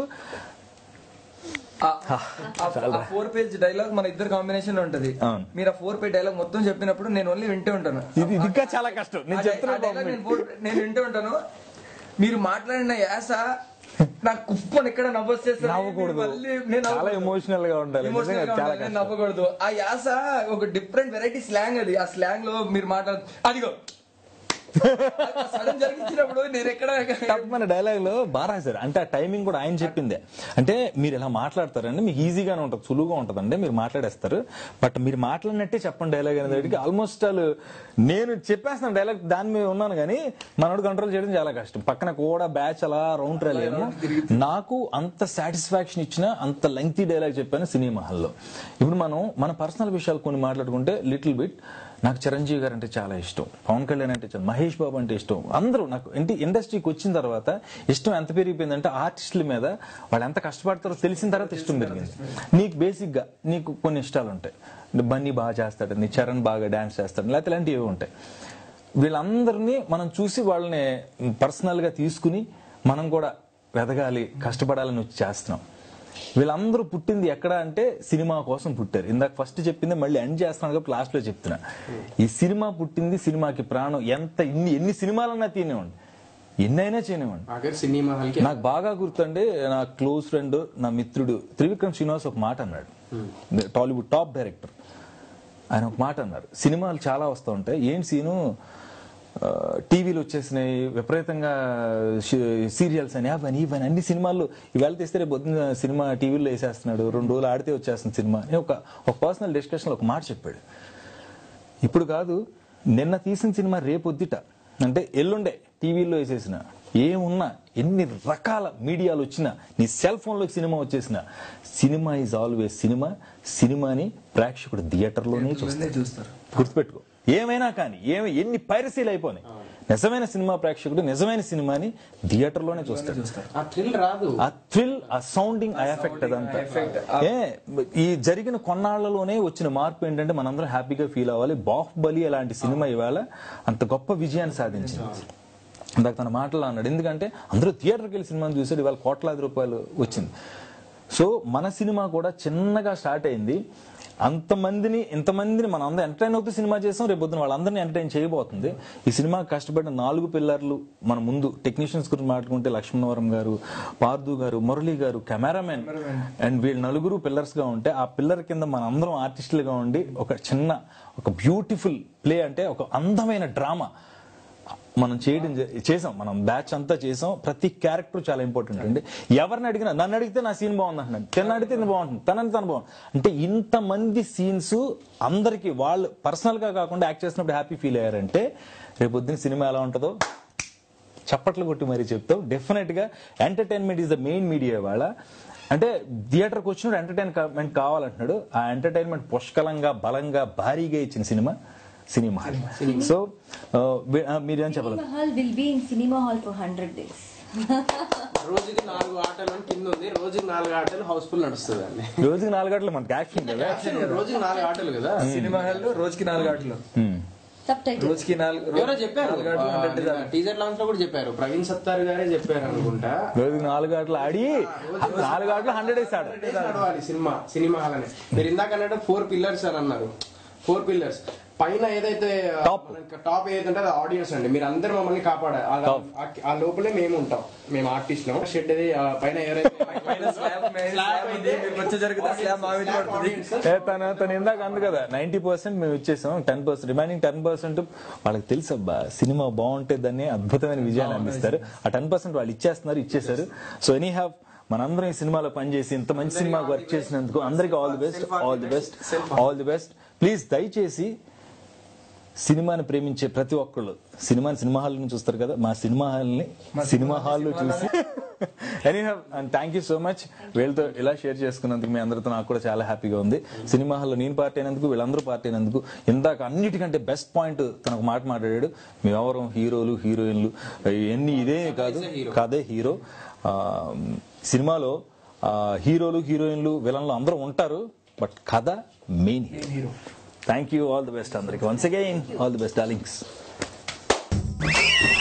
ఫోర్ పేజ్ డైలాగ్ మన ఇద్దరు కాంబినేషన్ లో ఉంటది అవును. మీరు ఆ ఫోర్ పేజ్ డైలాగ్ మొత్తం చెప్పినప్పుడు నేను ఓన్లీ వింటూ ఉంటాను ఇది ఇది ఇంకా చాలా కష్టం నేను ఆ డై- చెప్తున్నా ఆ dialogue నేను four- నేను వింటూ ఉంటాను మీరు మాట్లాడిన యాస నాకు కుప్పని ఎక్కడ నవ్వొచ్చేస్తుంది నవ్వకూడదు. మళ్ళీ నేను చాలా నవ్వకూడదు. emotional గా ఉండాలి. Emotional నిజంగా గా చాలా ఉండాలి. నేను కష్టం. నవ్వకూడదు ఆ యాస ఒక డిఫరెంట్ వెరైటీ స్లాంగ్ అది ఆ స్లాంగ్ లో మీరు మాట్లాడు అదిగో సడన్ జరిగించినప్పుడు నేను ఎక్కడ మన డైలాగ్ లో బాగా రాశారు అంటే ఆ టైమింగ్ కూడా ఆయన చెప్పిందే అంటే మీరు ఇలా మాట్లాడతారండి మీకు ఈజీగానే ఉంటుంది సులువుగా ఉంటుంది అంటే మీరు మాట్లాడేస్తారు బట్ మీరు మాట్లాడినట్టే చెప్పండి డైలాగ్ అనేది ఆల్మోస్ట్ వాళ్ళు నేను చెప్పేస్తాను డైలాగ్ దాని మీద ఉన్నాను కానీ మనోడు కంట్రోల్ చేయడం చాలా కష్టం పక్కన కూడా బ్యాచ్ అలా రౌండ్ ట్రైలేమో నాకు అంత సాటిస్ఫాక్షన్ ఇచ్చిన అంత లెంగ్తీ డైలాగ్ చెప్పాను సినిమా హాల్లో ఇప్పుడు మనం మన పర్సనల్ విషయాలు కొన్ని మాట్లాడుకుంటే లిటిల్ బిట్ నాకు చిరంజీవి గారు అంటే చాలా ఇష్టం పవన్ కళ్యాణ్ అంటే ఇష్టం మహేష్ బాబు అంటే ఇష్టం అందరూ నాకు ఇంటి ఇండస్ట్రీకి వచ్చిన తర్వాత ఇష్టం ఎంత పెరిగిపోయిందంటే ఆర్టిస్టుల మీద వాళ్ళు ఎంత కష్టపడతారో తెలిసిన తర్వాత ఇష్టం పెరిగింది నీకు బేసిక్ గా నీకు కొన్ని ఇష్టాలు ఉంటాయి బన్నీ బాగా చేస్తాడు నీ చరణ్ బాగా డాన్స్ చేస్తాడు లేకపోతే ఇలాంటివి ఏవో ఉంటాయి వీళ్ళందరినీ మనం చూసి వాళ్ళని పర్సనల్ గా తీసుకుని మనం కూడా వెదగాలి కష్టపడాలని వచ్చి చేస్తున్నాం వీళ్ళందరూ పుట్టింది ఎక్కడ అంటే సినిమా కోసం పుట్టారు ఇందాక ఫస్ట్ చెప్పింది మళ్ళీ ఎండ్ చేస్తున్నాను కాబట్టి లాస్ట్ లో చెప్తున్నా ఈ సినిమా పుట్టింది సినిమాకి ప్రాణం ఎంత ఇన్ని ఎన్ని సినిమాలన్నా తినేవాడి ఎన్నైనా చేయనివ్వండి ఆఖరి సినిమా హాల్ కి నాకు బాగా గుర్తండి నా క్లోజ్ ఫ్రెండ్ నా మిత్రుడు త్రివిక్రమ్ శ్రీనివాస్ ఒక మాట అన్నాడు టాలీవుడ్ టాప్ డైరెక్టర్ ఆయన ఒక మాట అన్నారు సినిమాలు చాలా వస్తూ ఉంటాయి ఏంటి సీను ఆ, టీవీలు వచ్చేసినాయి విపరీతంగా సీరియల్స్ అని అవని ఇవని అన్ని సినిమాలు ఇవాళ తీస్తే రేపు పొద్దున్న సినిమా టీవీలో వేసేస్తున్నాడు రెండు రోజులు ఆడితే వచ్చేస్తుంది సినిమా అని ఒక ఒక పర్సనల్ డిస్కషన్ ఒక మాట చెప్పాడు ఇప్పుడు కాదు నిన్న తీసిన సినిమా రేపొద్దుట అంటే ఎల్లుండే టీవీలో వేసేసిన ఏమున్నా ఎన్ని రకాల మీడియాలు వచ్చినా నీ సెల్ ఫోన్లోకి సినిమా వచ్చేసిన సినిమా ఈజ్ ఆల్వేస్ సినిమా సినిమాని ప్రేక్షకుడు థియేటర్లోనే చూస్తాడు చూస్తారు గుర్తుపెట్టుకో ఏమైనా కానీ ఏమి ఎన్ని పైరసీలు అయిపోయినాయి నిజమైన సినిమా ప్రేక్షకుడు నిజమైన సినిమాని థియేటర్లోనే చూస్తాడు ఆ థ్రిల్ రాదు ఆ థ్రిల్ ఆ సౌండింగ్ ఆ ఎఫెక్ట్ అదంతా ఏ ఈ జరిగిన కొన్నాళ్లలోనే వచ్చిన మార్పు ఏంటంటే మనందరం హ్యాపీగా ఫీల్ అవ్వాలి బాహుబలి అలాంటి సినిమా ఇవాళ అంత గొప్ప విజయాన్ని సాధించింది ఇందాక తన మాటలో అన్నాడు ఎందుకంటే అందరూ థియేటర్కి వెళ్ళి సినిమాని చూసాడు ఇవాళ కోట్లాది రూపాయలు వచ్చింది సో మన సినిమా కూడా చిన్నగా స్టార్ట్ అయింది అంతమందిని ఇంతమందిని మనం అందరం ఎంటర్టైన్ అవుతూ సినిమా చేసాం రేపు పొద్దున వాళ్ళందరినీ ఎంటర్టైన్ చేయబోతుంది ఈ సినిమా కష్టపడిన నాలుగు పిల్లర్లు మన ముందు టెక్నీషియన్స్ గురించి మాట్లాడుకుంటే లక్ష్మణవరం గారు పార్దు గారు మురళి గారు కెమెరామెన్ అండ్ వీళ్ళు నలుగురు పిల్లర్స్ గా ఉంటే ఆ పిల్లర్ కింద మన అందరం ఆర్టిస్టులుగా ఉండి ఒక చిన్న ఒక బ్యూటిఫుల్ ప్లే అంటే ఒక అందమైన డ్రామా మనం చేయడం జ- చేసాం మనం బ్యాచ్ అంతా చేసాం ప్రతి క్యారెక్టర్ చాలా ఇంపార్టెంట్ అండి ఎవరిని అడిగినా నన్ను అడిగితే నా సీన్ బాగుంది అంటున్నాడు తను అడిగితే ఇది బాగుంటుంది తనని తను బాగుంది అంటే ఇంతమంది సీన్స్ అందరికి వాళ్ళు పర్సనల్ గా కాకుండా యాక్ట్ చేసినప్పుడు హ్యాపీ ఫీల్ అయ్యారంటే రేపు పొద్దున్న సినిమా ఎలా ఉంటుందో చప్పట్లు కొట్టి మరీ చెప్తావు డెఫినెట్ గా entertainment is the main media ఇవాళ అంటే థియేటర్కి వచ్చినప్పుడు ఎంటర్టైన్మెంట్ కావాలంటున్నాడు ఆ ఎంటర్టైన్మెంట్ పుష్కలంగా బలంగా భారీగా ఇచ్చిన సినిమా సినిమా సో మీరేం చెప్పాలి Cinema hall will be in cinema hall for 100 days. రోజుకి నాలుగు ఆటలు అని కింద ఉంది రోజుకి నాలుగు ఆటలు హౌస్ఫుల్ నడుస్తుంది అండి రోజుకి నాలుగు గంటలు మనకి యాక్షన్ కదా రోజుకి నాలుగు ఆటలు కదా సినిమా హాల్లో రోజుకి నాలుగు ఆటలు ఉమ్. సబ్ టైటిల్ రోజుకి నాలుగు ఎవరో చెప్పారు నాలుగు ఆటలు హండ్రెడ్ టీజర్ లాంచ్ లో కూడా చెప్పారు ప్రవీణ్ సత్తార్ గారే చెప్పారు అనుకుంటా రోజుకి నాలుగు గంటలు ఆడి నాలుగు గంటలు హండ్రెడ్ వేసాడు డేస్ నడవాలి సినిమా సినిమా హాల్ అని మీరు ఇందాక అన్నట్టు ఫోర్ పిల్లర్స్ అని అన్నారు ఫోర్ పిల్లర్స్ పైన ఏదైతే Top. టాప్ ఏదైతే ఉంటుందో అది ఆడియన్స్ అండి మీరు అందరు మమ్మల్ని కాపాడాలి ఆ- Top. ఆ- ఆ లోపలే మేము ఉంటాం మేము ఆర్టిస్ట్ షెడ్ అది ఆ పైన ఎవరైతే పైన స్లాబ్ మీద స్లాబ్ ఉంది మీరు వచ్చే జరిగితే స్లాబ్ మా మీద పడుతుంది ఏ, తను తను ఇందాక అంది కదా నైన్టీ పర్సెంట్ మేము ఇచ్చేసాం ten percent remaining ten percent వాళ్ళకి తెలుసు అబ్బా సినిమా బాగుంటే దాన్ని అద్భుతమైన విజయాన్ని అందిస్తారు ఆ టెన్ పర్సెంట్ వాళ్ళు ఇచ్చేస్తున్నారు ఇచ్చేసారు సో ఎనీ హ్యావ్ మనందరం ఈ సినిమాలో పనిచేసి ఇంత మంచి సినిమా వర్క్ చేసినందుకు అందరికి all the best all the best all the best please దయచేసి సినిమాని ప్రేమించే ప్రతి ఒక్కళ్ళు సినిమాని సినిమా హాల్ నుంచి చూస్తారు కదా మా సినిమా హాల్ని సినిమా హాల్లో చూసి any and thank you so much వీళ్ళతో ఇలా షేర్ చేసుకున్నందుకు మీ అందరితో నాకు కూడా చాలా హ్యాపీగా ఉంది సినిమా హాల్లో నేను పార్టీ అయినందుకు వీళ్ళందరూ పార్టీ అయినందుకు ఇందాక అన్నిటికంటే బెస్ట్ పాయింట్ తన ఒక మాట మాట్లాడాడు మేమెవరం హీరోలు హీరోయిన్లు ఎన్ని ఇదే కాదు కాదే హీరో ఆ, సినిమాలో ఆ, హీరోలు హీరోయిన్లు విలన్లు అందరూ ఉంటారు బట్ కథ main hero thank you all the best అందరికి once again all the best darlings